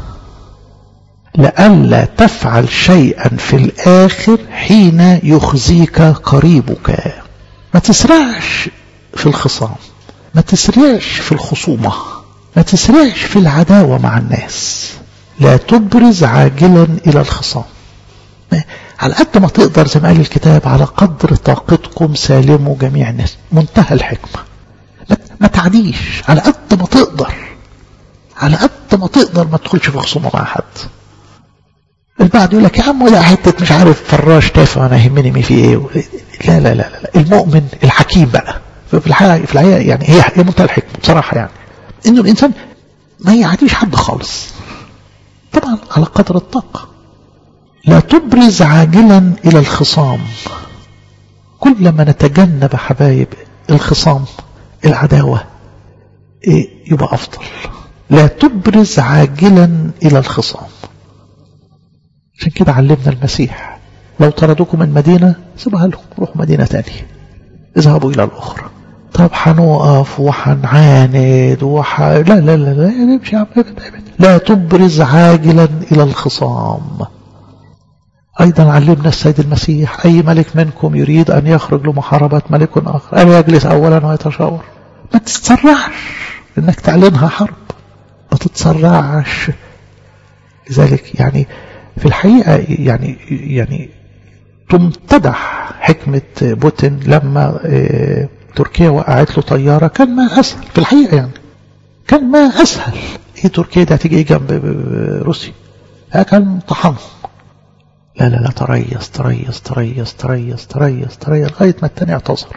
لئلا تفعل شيئا في الآخر حين يخزيك قريبك ما تسرعش في الخصام ما تسرعش في الخصومة ما تسرعش في العداوة مع الناس لا تبرز عاجلا إلى الخصام على قد ما تقدر زي ما قال الكتاب على قدر طاقتكم سالموا جميع الناس منتهى الحكمة ما تعديش على قد ما تقدر على قد ما تقدر ما تدخلش في خصومة مع حد البعض يقول لك يا عم ولا حتة مش عارف فراش تافه انا يهمني مين في ايه لا لا لا لا المؤمن الحكيم بقى في الحقيقة في الحقيقة يعني هي هي منتهى الحكمة بصراحة يعني انه الانسان ما يعديش حد خالص طبعا على قدر الطاقة لا تبرز عاجلا الى الخصام كلما نتجنب حبايب الخصام العداوة إيه يبقى افضل لا تبرز عاجلا الى الخصام عشان كده علمنا المسيح لو طردوكم من مدينة سيبها لهم روحوا مدينة تانية اذهبوا إلى الأخرى طب هنقف وهنعاند وح... لا لا لا لا امشي يا عم لا تبرز عاجلا إلى الخصام أيضا علمنا السيد المسيح أي ملك منكم يريد أن يخرج لمحاربة ملك آخر أن يجلس أولا ويتشاور ما تتسرعش إنك تعلنها حرب ما تتسرعش لذلك يعني في الحقيقة يعني يعني تمتدح حكمة بوتين لما تركيا وقعت له طيارة كان ما أسهل في الحقيقة يعني كان ما أسهل إيه تركيا دي هتيجي جنب روسيا كان طحنهم لا لا لا تريس تريس تريس تريس تريس تريس لغاية ما التاني اعتذر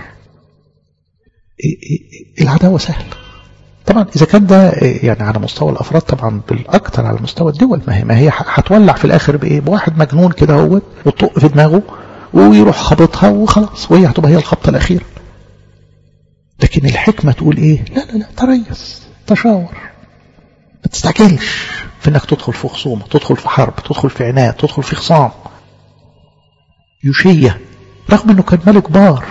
العداوة سهلة طبعا إذا كان ده يعني على مستوى الأفراد طبعا بالأكثر على مستوى الدول ما هي ما هي هتولع في الآخر بإيه بواحد مجنون كده هو وتطق في دماغه ويروح خبطها وخلاص وهي هتبقى هي الخبطة الأخيرة لكن الحكمة تقول إيه لا لا لا تريث تشاور ما تستعجلش في إنك تدخل في خصومة تدخل في حرب تدخل في عناد تدخل في خصام يوشية رغم إنه كان ملك بار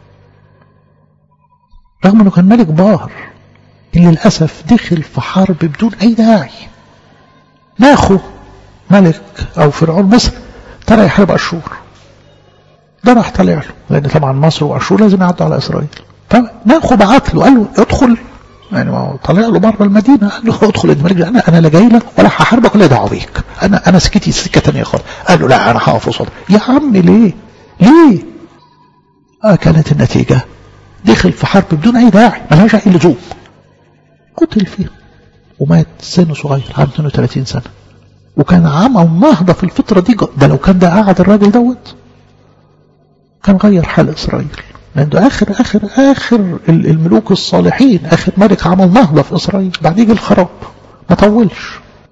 رغم إنه كان ملك بار للأسف دخل في حرب بدون أي داعي ناخو ملك أو فرعون مصر ترى يحارب أشور ده راح طالع له لأن طبعا مصر وأشور لازم يعدوا على إسرائيل فناخو بعت له قال له ادخل يعني ما طلع له بره المدينه قال له ادخل انت مالك انا انا لا جاي لك ولا هحاربك ولا دعوه بيك انا انا سكتي سكه ثانيه خالص قال له لا انا هقف قصادك يا عم ليه؟ ليه؟ آه كانت النتيجه دخل في حرب بدون اي داعي ملهاش اي لزوم قتل فيها ومات سنه صغير عنده 32 سنه وكان عمل نهضه في الفتره دي ده لو كان ده قعد الراجل دوت كان غير حال اسرائيل لأن ده آخر آخر آخر الملوك الصالحين آخر ملك عمل نهضة في إسرائيل بعد يجي الخراب ما طولش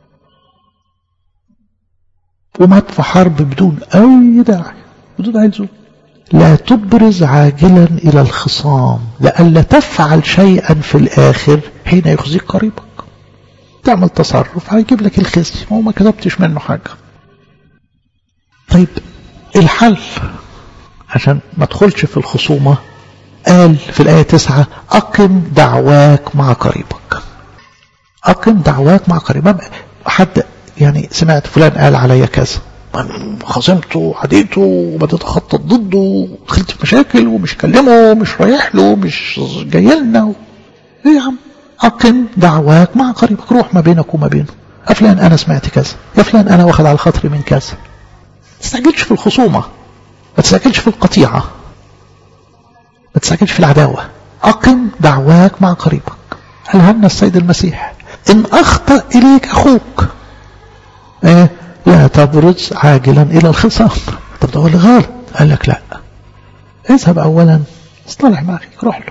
ومات في حرب بدون أي داعي بدون أي لزوم لا تبرز عاجلا إلى الخصام لئلا تفعل شيئا في الآخر حين يخزيك قريبك تعمل تصرف هيجيب لك الخزي ما هو ما كتبتش منه حاجة طيب الحل عشان ما تدخلش في الخصومة قال في الآية تسعة أقم دعواك مع قريبك أقم دعواك مع قريبك حد يعني سمعت فلان قال عليا كذا خصمته عديته وبدأت أخطط ضده دخلت في مشاكل ومش كلمه مش رايح له مش جاي لنا ايه يا عم أقم دعواك مع قريبك روح ما بينك وما بينه يا فلان أنا سمعت كذا يا فلان أنا واخد على خاطري من كذا ما تستعجلش في الخصومة ما تستعجلش في القطيعة ما تستعجلش في العداوة أقم دعواك مع قريبك قالها لنا السيد المسيح إن أخطأ إليك أخوك إيه؟ لا تبرز عاجلا إلى الخصام طب ده هو اللي غلط قال لك لا اذهب أولا اصطلح مع أخيك روح له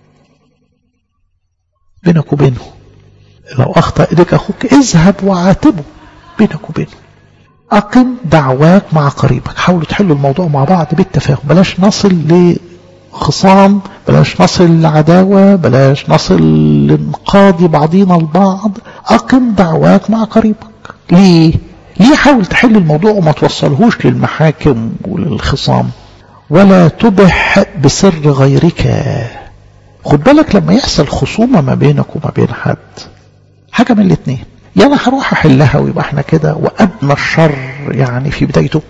بينك وبينه لو أخطأ إليك أخوك اذهب وعاتبه بينك وبينه أقم دعواك مع قريبك حاولوا تحلوا الموضوع مع بعض بالتفاهم بلاش نصل لخصام بلاش نصل لعداوة بلاش نصل لنقاضي بعضينا البعض أقم دعواك مع قريبك ليه؟ ليه حاول تحل الموضوع وما توصلهوش للمحاكم وللخصام ولا تبح بسر غيرك خد بالك لما يحصل خصومة ما بينك وما بين حد حاجة من الاثنين يا انا هروح احلها ويبقى احنا كده وادنى الشر يعني في بدايته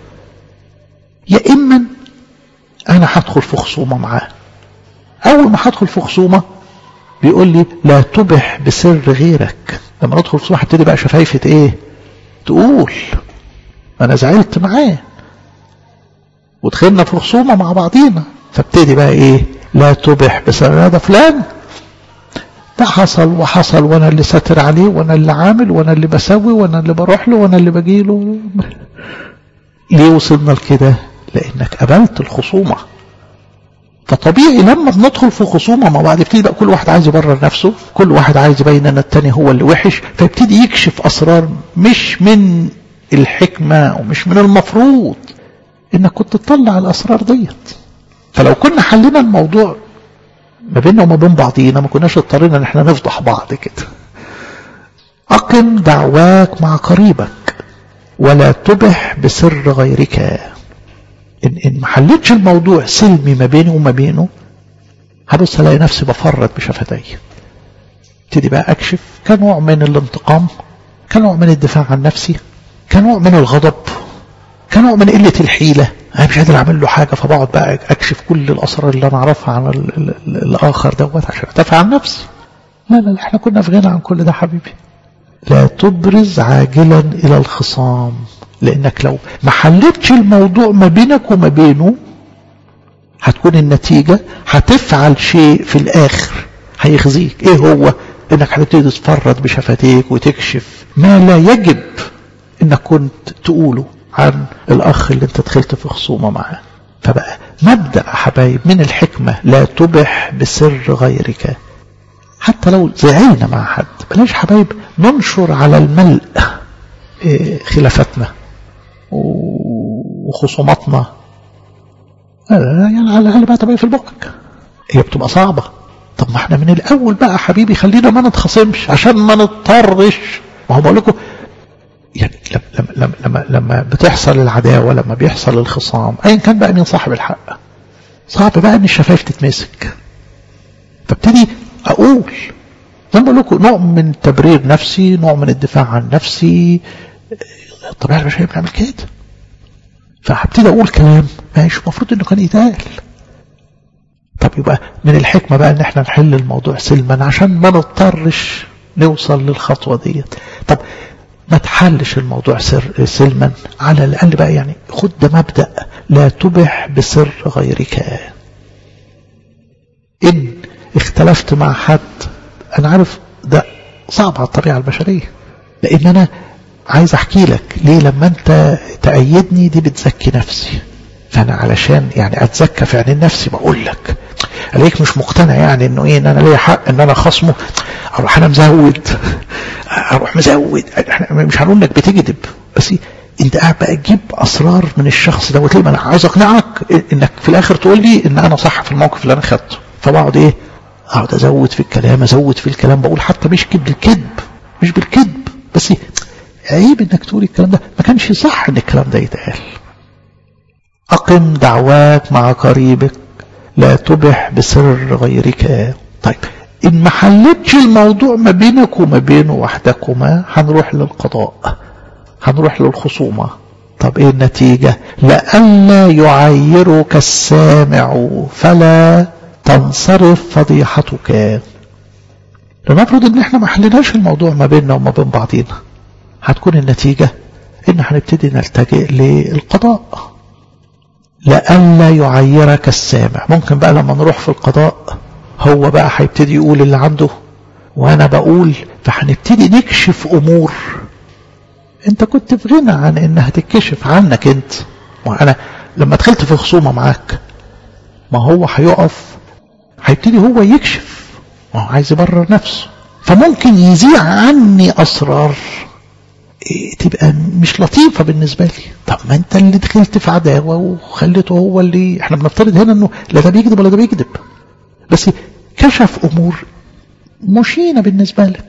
يا اما انا هدخل في خصومه معاه اول ما هدخل في خصومه بيقول لي لا تبح بسر غيرك لما ندخل في خصومه هبتدي بقى شفايفه ايه تقول انا زعلت معاه ودخلنا في خصومه مع بعضينا فابتدي بقى ايه لا تبح بسر هذا فلان ده حصل وحصل وانا اللي ساتر عليه وانا اللي عامل وانا اللي بسوي وانا اللي بروح له وانا اللي باجي له ليه وصلنا لكده لانك قبلت الخصومه فطبيعي لما بندخل في خصومه مع بعض يبتدي بقى كل واحد عايز يبرر نفسه كل واحد عايز يبين ان التاني هو اللي وحش فيبتدي يكشف اسرار مش من الحكمه ومش من المفروض انك كنت تطلع الاسرار ديت فلو كنا حلينا الموضوع ما بيننا وما بين بعضينا ما كناش اضطرينا ان احنا نفضح بعض كده اقم دعواك مع قريبك ولا تبح بسر غيرك ان ان ما حلتش الموضوع سلمي ما بيني وما بينه هبص الاقي نفسي بفرط بشفتي ابتدي بقى اكشف كنوع من الانتقام كنوع من الدفاع عن نفسي كنوع من الغضب كنوع من قله الحيله انا مش قادر اعمل له حاجه فبقعد بقى اكشف كل الاسرار اللي انا اعرفها عن ال ال ال الاخر دوت عشان ادافع عن نفسي لا لا احنا كنا في غنى عن كل ده حبيبي لا تبرز عاجلا الى الخصام لانك لو ما حلتش الموضوع ما بينك وما بينه هتكون النتيجه هتفعل شيء في الاخر هيخزيك ايه هو انك هتبتدي تتفرد بشفتيك وتكشف ما لا يجب انك كنت تقوله عن الأخ اللي انت دخلت في خصومة معاه فبقى مبدأ حبايب من الحكمة لا تبح بسر غيرك حتى لو زعلنا مع حد بلاش حبايب ننشر على الملء خلافاتنا وخصوماتنا يعني على الأقل بقى تبقى في البقك هي بتبقى صعبة طب ما احنا من الأول بقى حبيبي خلينا ما نتخاصمش عشان ما نضطرش ما هو بقول لكم يعني لما لما لما لما بتحصل العداوه لما بيحصل الخصام ايا كان بقى مين صاحب الحق صعب بقى ان الشفايف تتمسك فابتدي اقول زي ما بقول لكم نوع من تبرير نفسي نوع من الدفاع عن نفسي الطبيعه البشريه بنعمل كده فهبتدي اقول كلام مش المفروض انه كان يتقال طب يبقى من الحكمة بقى ان احنا نحل الموضوع سلما عشان ما نضطرش نوصل للخطوة ديت طب ما تحلش الموضوع سر سلما على الأقل بقى يعني خد ده مبدأ لا تبح بسر غيرك إن اختلفت مع حد أنا عارف ده صعب على الطبيعة البشرية لأن أنا عايز أحكي لك ليه لما أنت تأيدني دي بتزكي نفسي فأنا علشان يعني أتزكى في عين نفسي بقول لك عليك مش مقتنع يعني انه ايه ان انا ليا حق ان انا خصمه اروح انا مزود اروح مزود احنا مش هنقول انك بتكذب بس انت قاعد بقى تجيب اسرار من الشخص ده وتلاقي انا عايز اقنعك انك في الاخر تقول لي ان انا صح في الموقف اللي انا خدته فبقعد ايه اقعد ازود في الكلام ازود في الكلام بقول حتى مش بالكذب مش بالكذب بس عيب انك تقول الكلام ده ما كانش صح ان الكلام ده يتقال اقم دعواك مع قريبك لا تبح بسر غيرك طيب إن ما حلتش الموضوع ما بينك وما بينه وحدكما هنروح للقضاء هنروح للخصومة طب ايه النتيجة لئلا يعيرك السامع فلا تنصرف فضيحتك لنفرض ان احنا ما حلناش الموضوع ما بيننا وما بين بعضينا هتكون النتيجة ان هنبتدي نلتجئ للقضاء لئلا يعيرك السامع ممكن بقى لما نروح في القضاء هو بقى هيبتدي يقول اللي عنده وانا بقول فهنبتدي نكشف امور انت كنت في غنى عن انها تتكشف عنك انت وانا لما دخلت في خصومة معاك ما هو هيقف هيبتدي هو يكشف ما هو عايز يبرر نفسه فممكن يذيع عني اسرار إيه تبقى مش لطيفة بالنسبة لي طب ما انت اللي دخلت في عداوة وخليته هو اللي احنا بنفترض هنا انه لا ده بيكذب ولا ده بيكذب بس كشف امور مشينة بالنسبة لك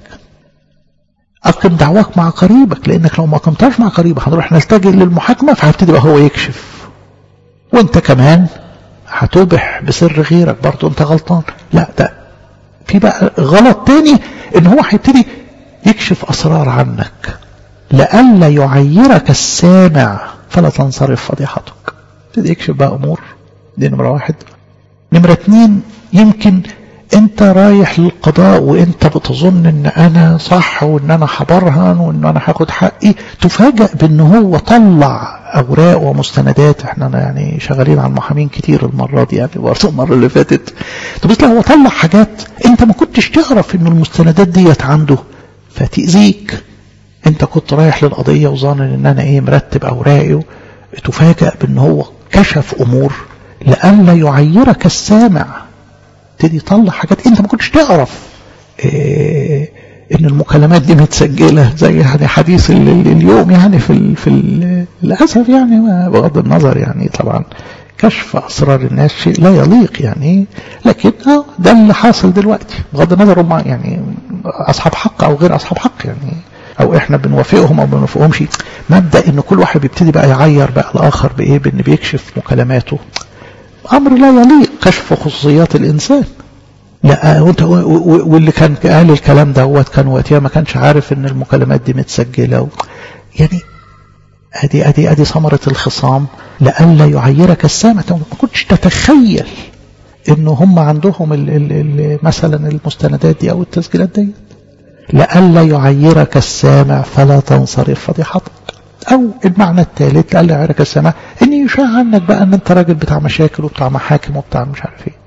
اقم دعواك مع قريبك لانك لو ما قمتهاش مع قريبك هنروح نلتجئ للمحاكمة فهيبتدي بقى هو يكشف وانت كمان هتوبح بسر غيرك برضه انت غلطان لا ده في بقى غلط تاني ان هو هيبتدي يكشف اسرار عنك لئلا يعيرك السامع فلا تنصرف فضيحتك ابتدي يكشف بقى امور دي نمرة واحد نمرة اتنين يمكن انت رايح للقضاء وانت بتظن ان انا صح وان انا هبرهن وان انا هاخد حقي تفاجأ بان هو طلع اوراق ومستندات احنا يعني شغالين على المحامين كتير المرة دي يعني برضه المرة اللي فاتت تبص هو طلع حاجات انت ما كنتش تعرف ان المستندات ديت عنده فتأذيك انت كنت رايح للقضية وظان ان انا ايه مرتب اوراقي تفاجأ بان هو كشف امور لئلا يعيرك السامع تبتدي يطلع حاجات انت ما كنتش تعرف إيه ان المكالمات دي متسجلة زي يعني حديث اليوم يعني في ال في ال للاسف يعني بغض النظر يعني طبعا كشف اسرار الناس شيء لا يليق يعني لكن ده اللي حاصل دلوقتي بغض النظر هم يعني اصحاب حق او غير اصحاب حق يعني او احنا بنوافقهم او ما بنوافقهمش مبدا ان كل واحد بيبتدي بقى يعير بقى الاخر بايه بان بيكشف مكالماته امر لا يليق كشف خصوصيات الانسان لا وانت واللي كان قال الكلام دوت كان وقتها ما كانش عارف ان المكالمات دي متسجله و... يعني ادي ادي ادي ثمره الخصام لئلا يعيرك السامع ما كنتش تتخيل ان هم عندهم ال ال ال مثلا المستندات دي او التسجيلات دي لئلا يعيرك السامع فلا تنصرف فضيحتك او المعنى الثالث لئلا يعيرك السامع ان يشاع عنك بقى ان انت راجل بتاع مشاكل وبتاع محاكم وبتاع مش عارف ايه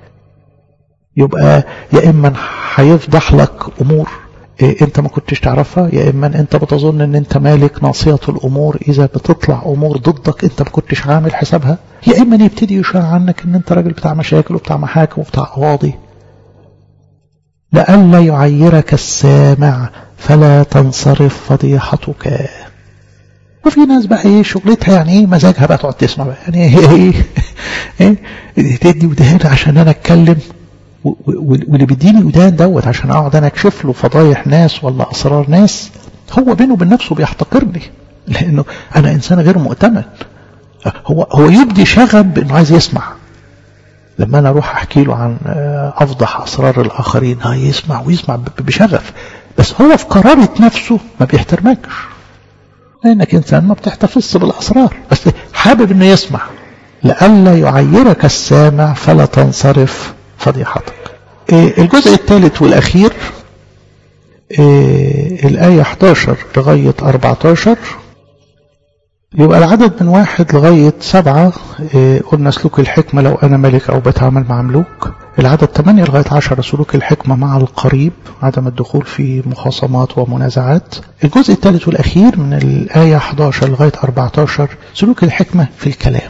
يبقى يا اما هيفضح لك امور إيه انت ما كنتش تعرفها يا اما انت بتظن ان انت مالك ناصية الامور اذا بتطلع امور ضدك انت ما كنتش عامل حسابها يا اما يبتدي يشاع عنك ان انت راجل بتاع مشاكل وبتاع محاكم وبتاع قواضي لئلا يعيرك السامع فلا تنصرف فضيحتك وفي ناس بقى ايه شغلتها يعني ايه مزاجها بقى تقعد تسمع بقى يعني ايه ايه, إيه تدي ودهان عشان انا اتكلم واللي بيديني ودان دوت عشان اقعد انا اكشف له فضايح ناس ولا اسرار ناس هو بينه وبين نفسه بيحتقرني لانه انا انسان غير مؤتمن هو هو يبدي شغب انه عايز يسمع لما انا اروح احكي له عن افضح اسرار الاخرين ها يسمع ويسمع بشغف بس هو في قرارة نفسه ما بيحترمكش لانك انسان ما بتحتفظش بالاسرار بس حابب انه يسمع لئلا يعيرك السامع فلا تنصرف فضيحتك الجزء الثالث والأخير الآية 11 لغاية 14 يبقى العدد من واحد لغاية سبعة قلنا سلوك الحكمة لو أنا ملك أو بتعامل مع ملوك العدد 8 لغاية 10 سلوك الحكمة مع القريب عدم الدخول في مخاصمات ومنازعات الجزء الثالث والأخير من الآية 11 لغاية 14 سلوك الحكمة في الكلام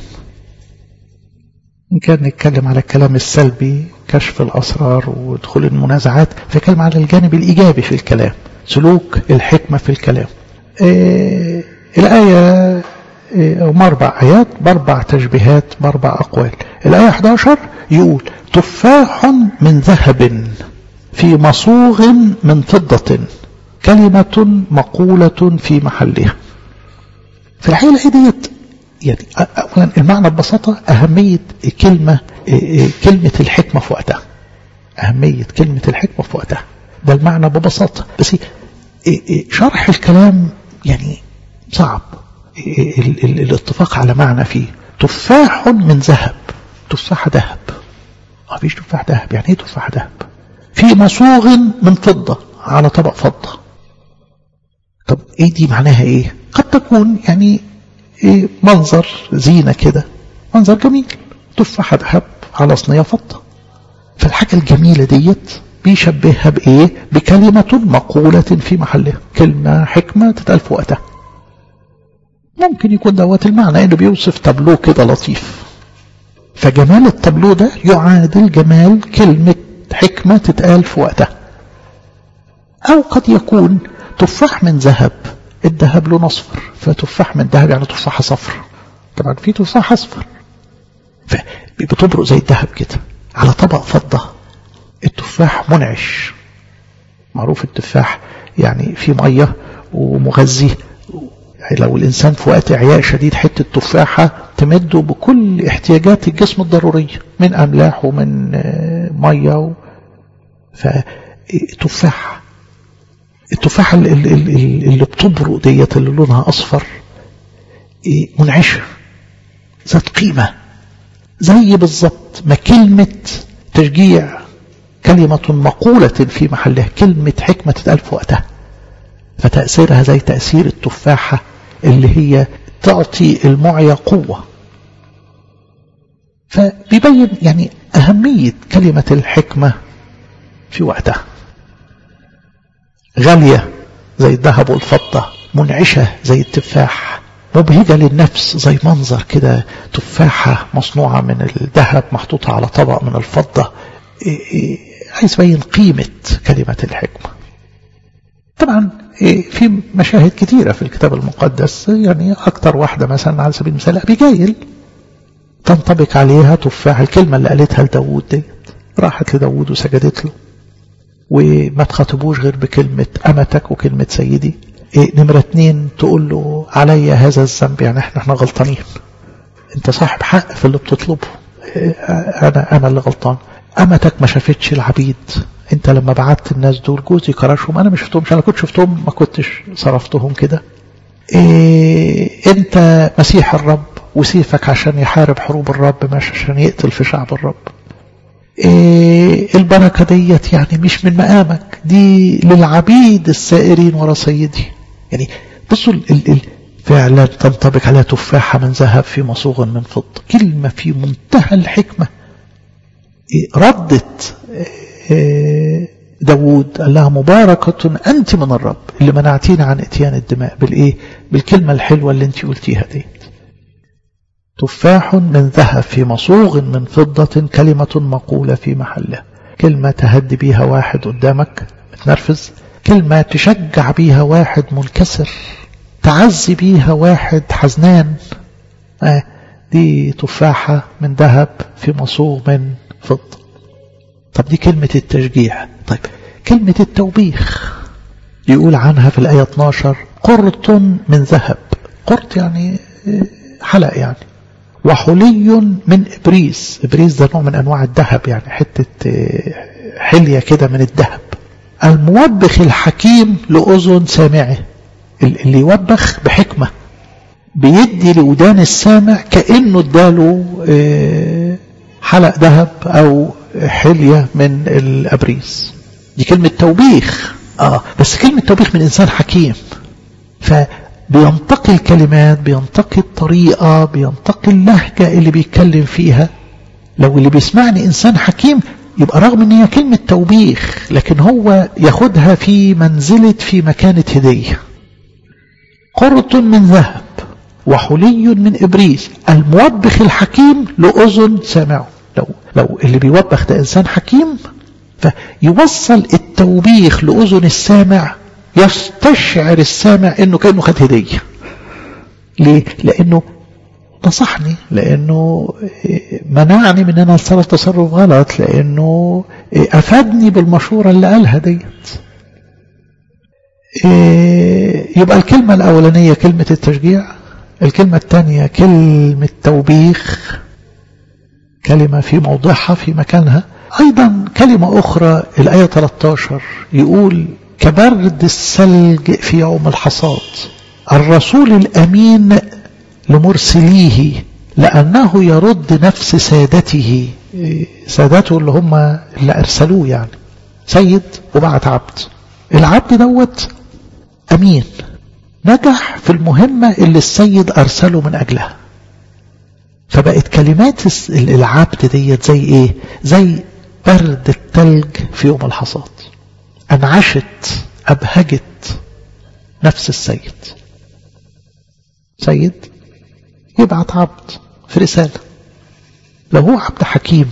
إن كان نتكلم على الكلام السلبي كشف الأسرار ودخول المنازعات فكلم على الجانب الإيجابي في الكلام سلوك الحكمة في الكلام إيه الآية هم أربع آيات بأربع تشبيهات بأربع أقوال الآية 11 يقول تفاح من ذهب في مصوغ من فضة كلمة مقولة في محلها في الحقيقة الآية ديت يعني أولا المعنى ببساطة أهمية كلمة كلمة الحكمة في وقتها أهمية كلمة الحكمة في وقتها ده المعنى ببساطة بس شرح الكلام يعني صعب ال ال الاتفاق على معنى فيه تفاح من ذهب تفاح ذهب ما فيش تفاح ذهب يعني ايه تفاح ذهب في مصوغ من فضة على طبق فضة طب ايه دي معناها ايه قد تكون يعني إيه منظر زينة كده منظر جميل تفاح ذهب على صينية فضة فالحاجة الجميلة ديت بيشبهها بإيه بكلمة مقولة في محلها كلمة حكمة تتقال في وقتها ممكن يكون دوت المعنى انه بيوصف تابلو كده لطيف فجمال التابلو ده يعادل جمال كلمة حكمة تتقال في وقتها او قد يكون تفاح من ذهب الذهب لونه اصفر فتفاح من ذهب يعني تفاحة صفر طبعا في تفاح اصفر فبتبرق زي الذهب كده على طبق فضة التفاح منعش معروف التفاح يعني في مية ومغذي لو الإنسان في وقت إعياء شديد حتة تفاحة تمده بكل احتياجات الجسم الضرورية من أملاح ومن مية فتفاح التفاحة اللي بتبرق ديت اللي لونها أصفر منعشة ذات قيمة زي بالظبط ما كلمة تشجيع كلمة مقولة في محلها كلمة حكمة تتقال في وقتها فتأثيرها زي تأثير التفاحة اللي هي تعطي المعية قوة فبيبين يعني أهمية كلمة الحكمة في وقتها غالية زي الذهب والفضة منعشة زي التفاح مبهجة للنفس زي منظر كده تفاحة مصنوعة من الذهب محطوطة على طبق من الفضة عايز يبين قيمة كلمة الحكمة طبعا في مشاهد كثيرة في الكتاب المقدس يعني أكثر واحدة مثلا على سبيل المثال أبيجايل تنطبق عليها تفاح الكلمة اللي قالتها لداود ديت راحت لداود وسجدت له وما تخاطبوش غير بكلمة أمتك وكلمة سيدي إيه نمرة اتنين تقول له علي هذا الذنب يعني احنا احنا غلطانين انت صاحب حق في اللي بتطلبه إيه انا انا اللي غلطان امتك ما شافتش العبيد انت لما بعت الناس دول جوزي كرشهم انا ما شفتهمش انا كنت شفتهم ما كنتش صرفتهم كده إيه انت مسيح الرب وسيفك عشان يحارب حروب الرب مش عشان يقتل في شعب الرب إيه البركة ديت يعني مش من مقامك دي للعبيد السائرين ورا سيدي يعني بصوا ال ال فعلا تنطبق عليها تفاحة من ذهب في مصوغ من فضة كلمة في منتهى الحكمة إيه ردت إيه داود قال لها مباركة أنت من الرب اللي منعتينا عن اتيان الدماء بالإيه بالكلمة الحلوة اللي أنت قلتيها دي تفاح من ذهب في مصوغ من فضة كلمة مقولة في محلها كلمة تهدي بيها واحد قدامك متنرفز كلمة تشجع بيها واحد منكسر تعزي بيها واحد حزنان آه دي تفاحة من ذهب في مصوغ من فضة طب دي كلمة التشجيع طيب كلمة التوبيخ يقول عنها في الآية 12 قرط من ذهب قرط يعني حلق يعني وحلي من إبريس إبريس ده نوع من أنواع الذهب يعني حتة حلية كده من الذهب الموبخ الحكيم لأذن سامعه اللي يوبخ بحكمة بيدي لودان السامع كأنه اداله حلق ذهب أو حلية من الأبريز دي كلمة توبيخ اه بس كلمة توبيخ من إنسان حكيم فبينتقي الكلمات بينتقي الطريقة بينتقي اللهجة اللي بيتكلم فيها لو اللي بيسمعني إنسان حكيم يبقى رغم ان هي كلمة توبيخ لكن هو ياخدها في منزلة في مكانة هدية قرط من ذهب وحلي من إبريس الموبخ الحكيم لأذن سامعه لو, لو اللي بيوبخ ده إنسان حكيم فيوصل التوبيخ لأذن السامع يستشعر السامع انه كأنه خد هدية ليه؟ لأنه نصحني لأنه منعني من أن أتصرف تصرف غلط لأنه أفادني بالمشورة اللي قالها ديت يبقى الكلمة الأولانية كلمة التشجيع الكلمة الثانية كلمة توبيخ كلمة في موضعها في مكانها أيضا كلمة أخرى الآية 13 يقول كبرد الثلج في يوم الحصاد الرسول الأمين لمرسليه لأنه يرد نفس سادته سادته اللي هم اللي أرسلوه يعني سيد وبعت عبد العبد دوت أمين نجح في المهمة اللي السيد أرسله من أجلها فبقت كلمات العبد ديت زي إيه زي برد التلج في يوم الحصاد أنعشت أبهجت نفس السيد سيد يبعت عبد في رسالة لو هو عبد حكيم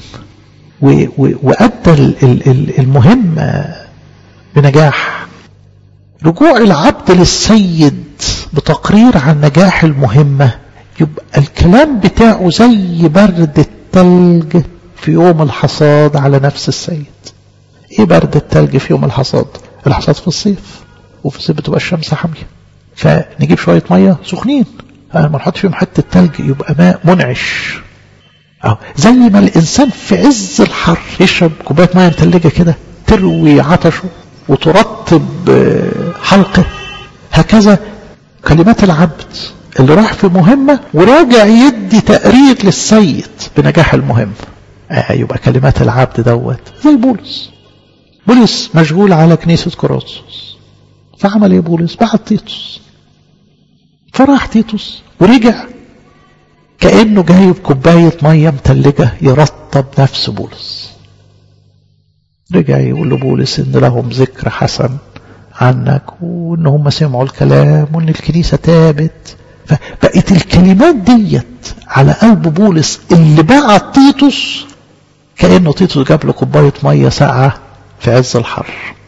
وأدى المهمة بنجاح رجوع العبد للسيد بتقرير عن نجاح المهمة يبقى الكلام بتاعه زي برد التلج في يوم الحصاد على نفس السيد ايه برد التلج في يوم الحصاد الحصاد في الصيف وفي الصيف بتبقى الشمس حامية فنجيب شوية مية سخنين ما نحط فيهم حتة تلج يبقى ماء منعش أو زي ما الإنسان في عز الحر يشرب كوباية مية متلجة كده تروي عطشه وترطب حلقه هكذا كلمات العبد اللي راح في مهمة وراجع يدي تقرير للسيد بنجاح المهمة آه يبقى كلمات العبد دوت زي بولس بولس مشغول على كنيسة كورنثوس فعمل ايه بولس بعت تيتوس فراح تيتوس ورجع كأنه جايب كوباية مية متلجة يرطب نفس بولس رجع يقول لبولس ان لهم ذكر حسن عنك وان هم سمعوا الكلام وان الكنيسة تابت فبقت الكلمات ديت على قلب بولس اللي بعت تيتوس كأنه تيتوس جاب له كوباية مية ساقعة في عز الحر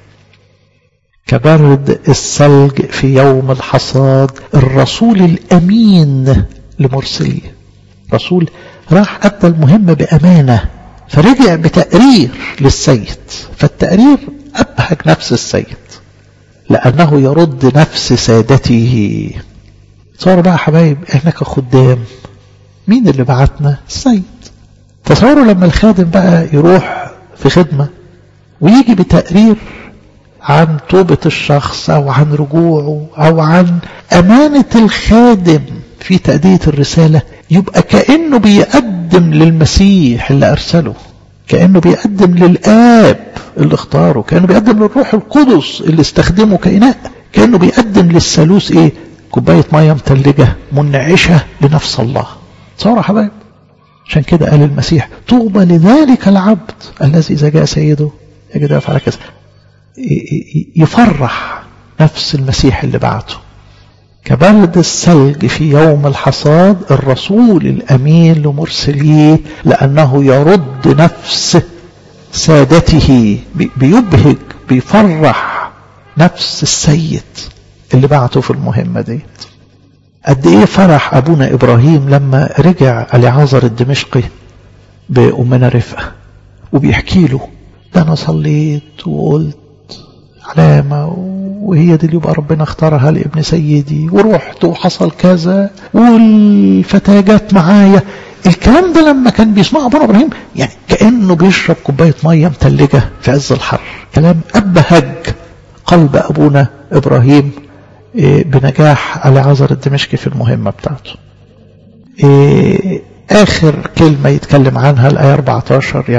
كبرد الثلج في يوم الحصاد الرسول الأمين لمرسليه رسول راح أدى المهمة بأمانة فرجع بتقرير للسيد فالتقرير أبهج نفس السيد لأنه يرد نفس سادته صار بقى حبايب احنا كخدام مين اللي بعتنا السيد تصوروا لما الخادم بقى يروح في خدمة ويجي بتقرير عن توبة الشخص أو عن رجوعه أو عن أمانة الخادم في تأدية الرسالة يبقى كأنه بيقدم للمسيح اللي أرسله كأنه بيقدم للآب اللي اختاره كأنه بيقدم للروح القدس اللي استخدمه كإناء كأنه بيقدم للثالوث إيه كوباية مية متلجة منعشة لنفس الله تصور يا حبايب عشان كده قال المسيح طوبى لذلك العبد الذي إذا جاء سيده يجد يفعل كذا يفرح نفس المسيح اللي بعته كبرد الثلج في يوم الحصاد الرسول الأمين لمرسليه لأنه يرد نفس سادته بيبهج بيفرح نفس السيد اللي بعته في المهمة ديت قد ايه فرح ابونا ابراهيم لما رجع اليعازر الدمشقي بامنا رفقه وبيحكي له ده انا صليت وقلت علامة وهي دي اللي يبقى ربنا اختارها لابن سيدي ورحت وحصل كذا والفتاة جت معايا الكلام ده لما كان بيسمعه ابونا ابراهيم يعني كانه بيشرب كوبايه ميه متلجه في عز الحر كلام ابهج قلب ابونا ابراهيم بنجاح العذر الدمشقي في المهمه بتاعته اخر كلمه يتكلم عنها الايه 14 يعني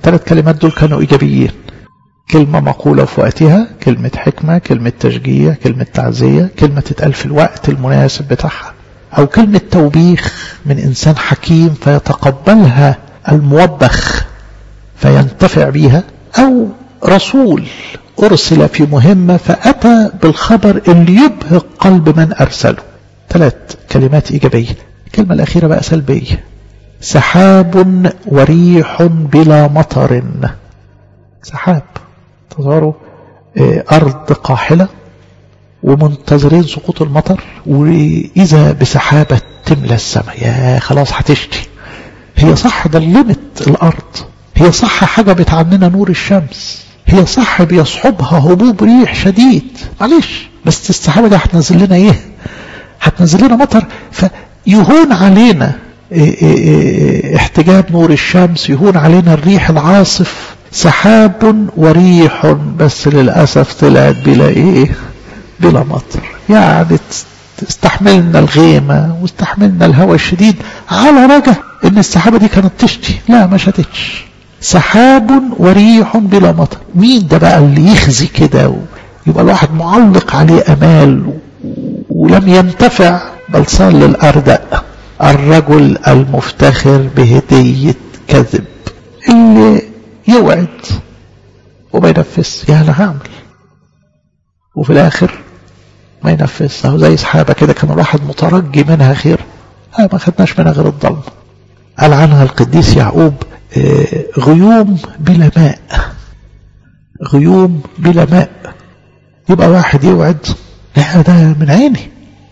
ثلاث كلمات دول كانوا إيجابيين كلمة مقولة في وقتها كلمة حكمة كلمة تشجيع كلمة تعزية كلمة تتقال في الوقت المناسب بتاعها أو كلمة توبيخ من إنسان حكيم فيتقبلها الموبخ فينتفع بيها أو رسول أرسل في مهمة فأتى بالخبر اللي يبهق قلب من أرسله ثلاث كلمات إيجابية الكلمة الأخيرة بقى سلبية سحاب وريح بلا مطر سحاب تظهروا أرض قاحلة ومنتظرين سقوط المطر وإذا بسحابة تملى السماء يا خلاص هتشتي هي صح ضلمت الأرض هي صح حجبت عننا نور الشمس هي صح بيصحبها هبوب ريح شديد معلش بس السحابة دي هتنزل لنا ايه هتنزل لنا مطر فيهون علينا إيه إيه احتجاب نور الشمس يهون علينا الريح العاصف سحاب وريح بس للأسف طلعت بلا ايه بلا مطر يعني استحملنا الغيمة واستحملنا الهواء الشديد على رجع ان السحابة دي كانت تشتي لا ما شتتش سحاب وريح بلا مطر مين ده بقى اللي يخزي كده يبقى الواحد معلق عليه امال ولم ينتفع بل صار للارداء الرجل المفتخر بهدية كذب اللي يوعد وما ينفذ يا انا هعمل وفي الاخر ما ينفذ اهو زي سحابه كده كان الواحد مترجي منها خير ها ما خدناش منها غير الضلمه قال عنها القديس يعقوب غيوم بلا ماء غيوم بلا ماء يبقى واحد يوعد لا ده من عيني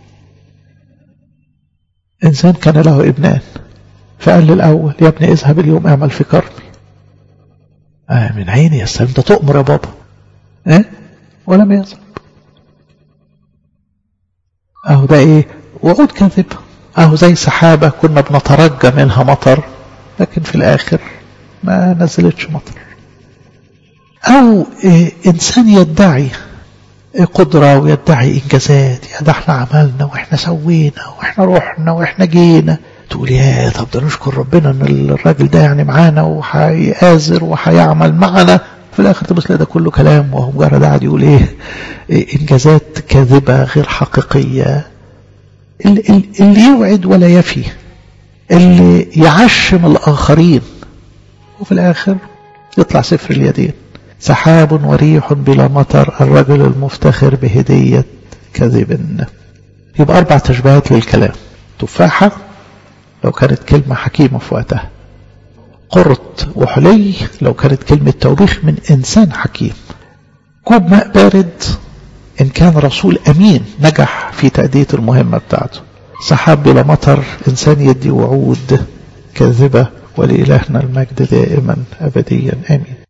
إنسان كان له ابنان فقال للأول يا ابني اذهب اليوم اعمل في كرمي آه من عيني يا سلام ده تؤمر يا بابا إيه؟ ولم يذهب أهو ده إيه وعود كاذب أهو زي سحابة كنا بنترجى منها مطر لكن في الآخر ما نزلتش مطر أو إيه إنسان يدعي قدرة ويدعي إنجازات يا ده احنا عملنا واحنا سوينا واحنا رحنا واحنا جينا تقول يا طب ده نشكر ربنا ان الراجل ده يعني معانا وهيآزر وهيعمل معنا في الاخر تبص ده كله كلام وهو مجرد قاعد يقول ايه, إيه انجازات كاذبه غير حقيقيه اللي يوعد ولا يفي اللي يعشم الاخرين وفي الاخر يطلع سفر اليدين سحاب وريح بلا مطر الرجل المفتخر بهدية كذب يبقى أربع تشبيهات للكلام تفاحة لو كانت كلمة حكيمة في وقتها قرط وحلي لو كانت كلمة توبيخ من إنسان حكيم كوب ماء بارد إن كان رسول أمين نجح في تأدية المهمة بتاعته سحاب بلا مطر إنسان يدي وعود كاذبة ولإلهنا المجد دائما أبديا آمين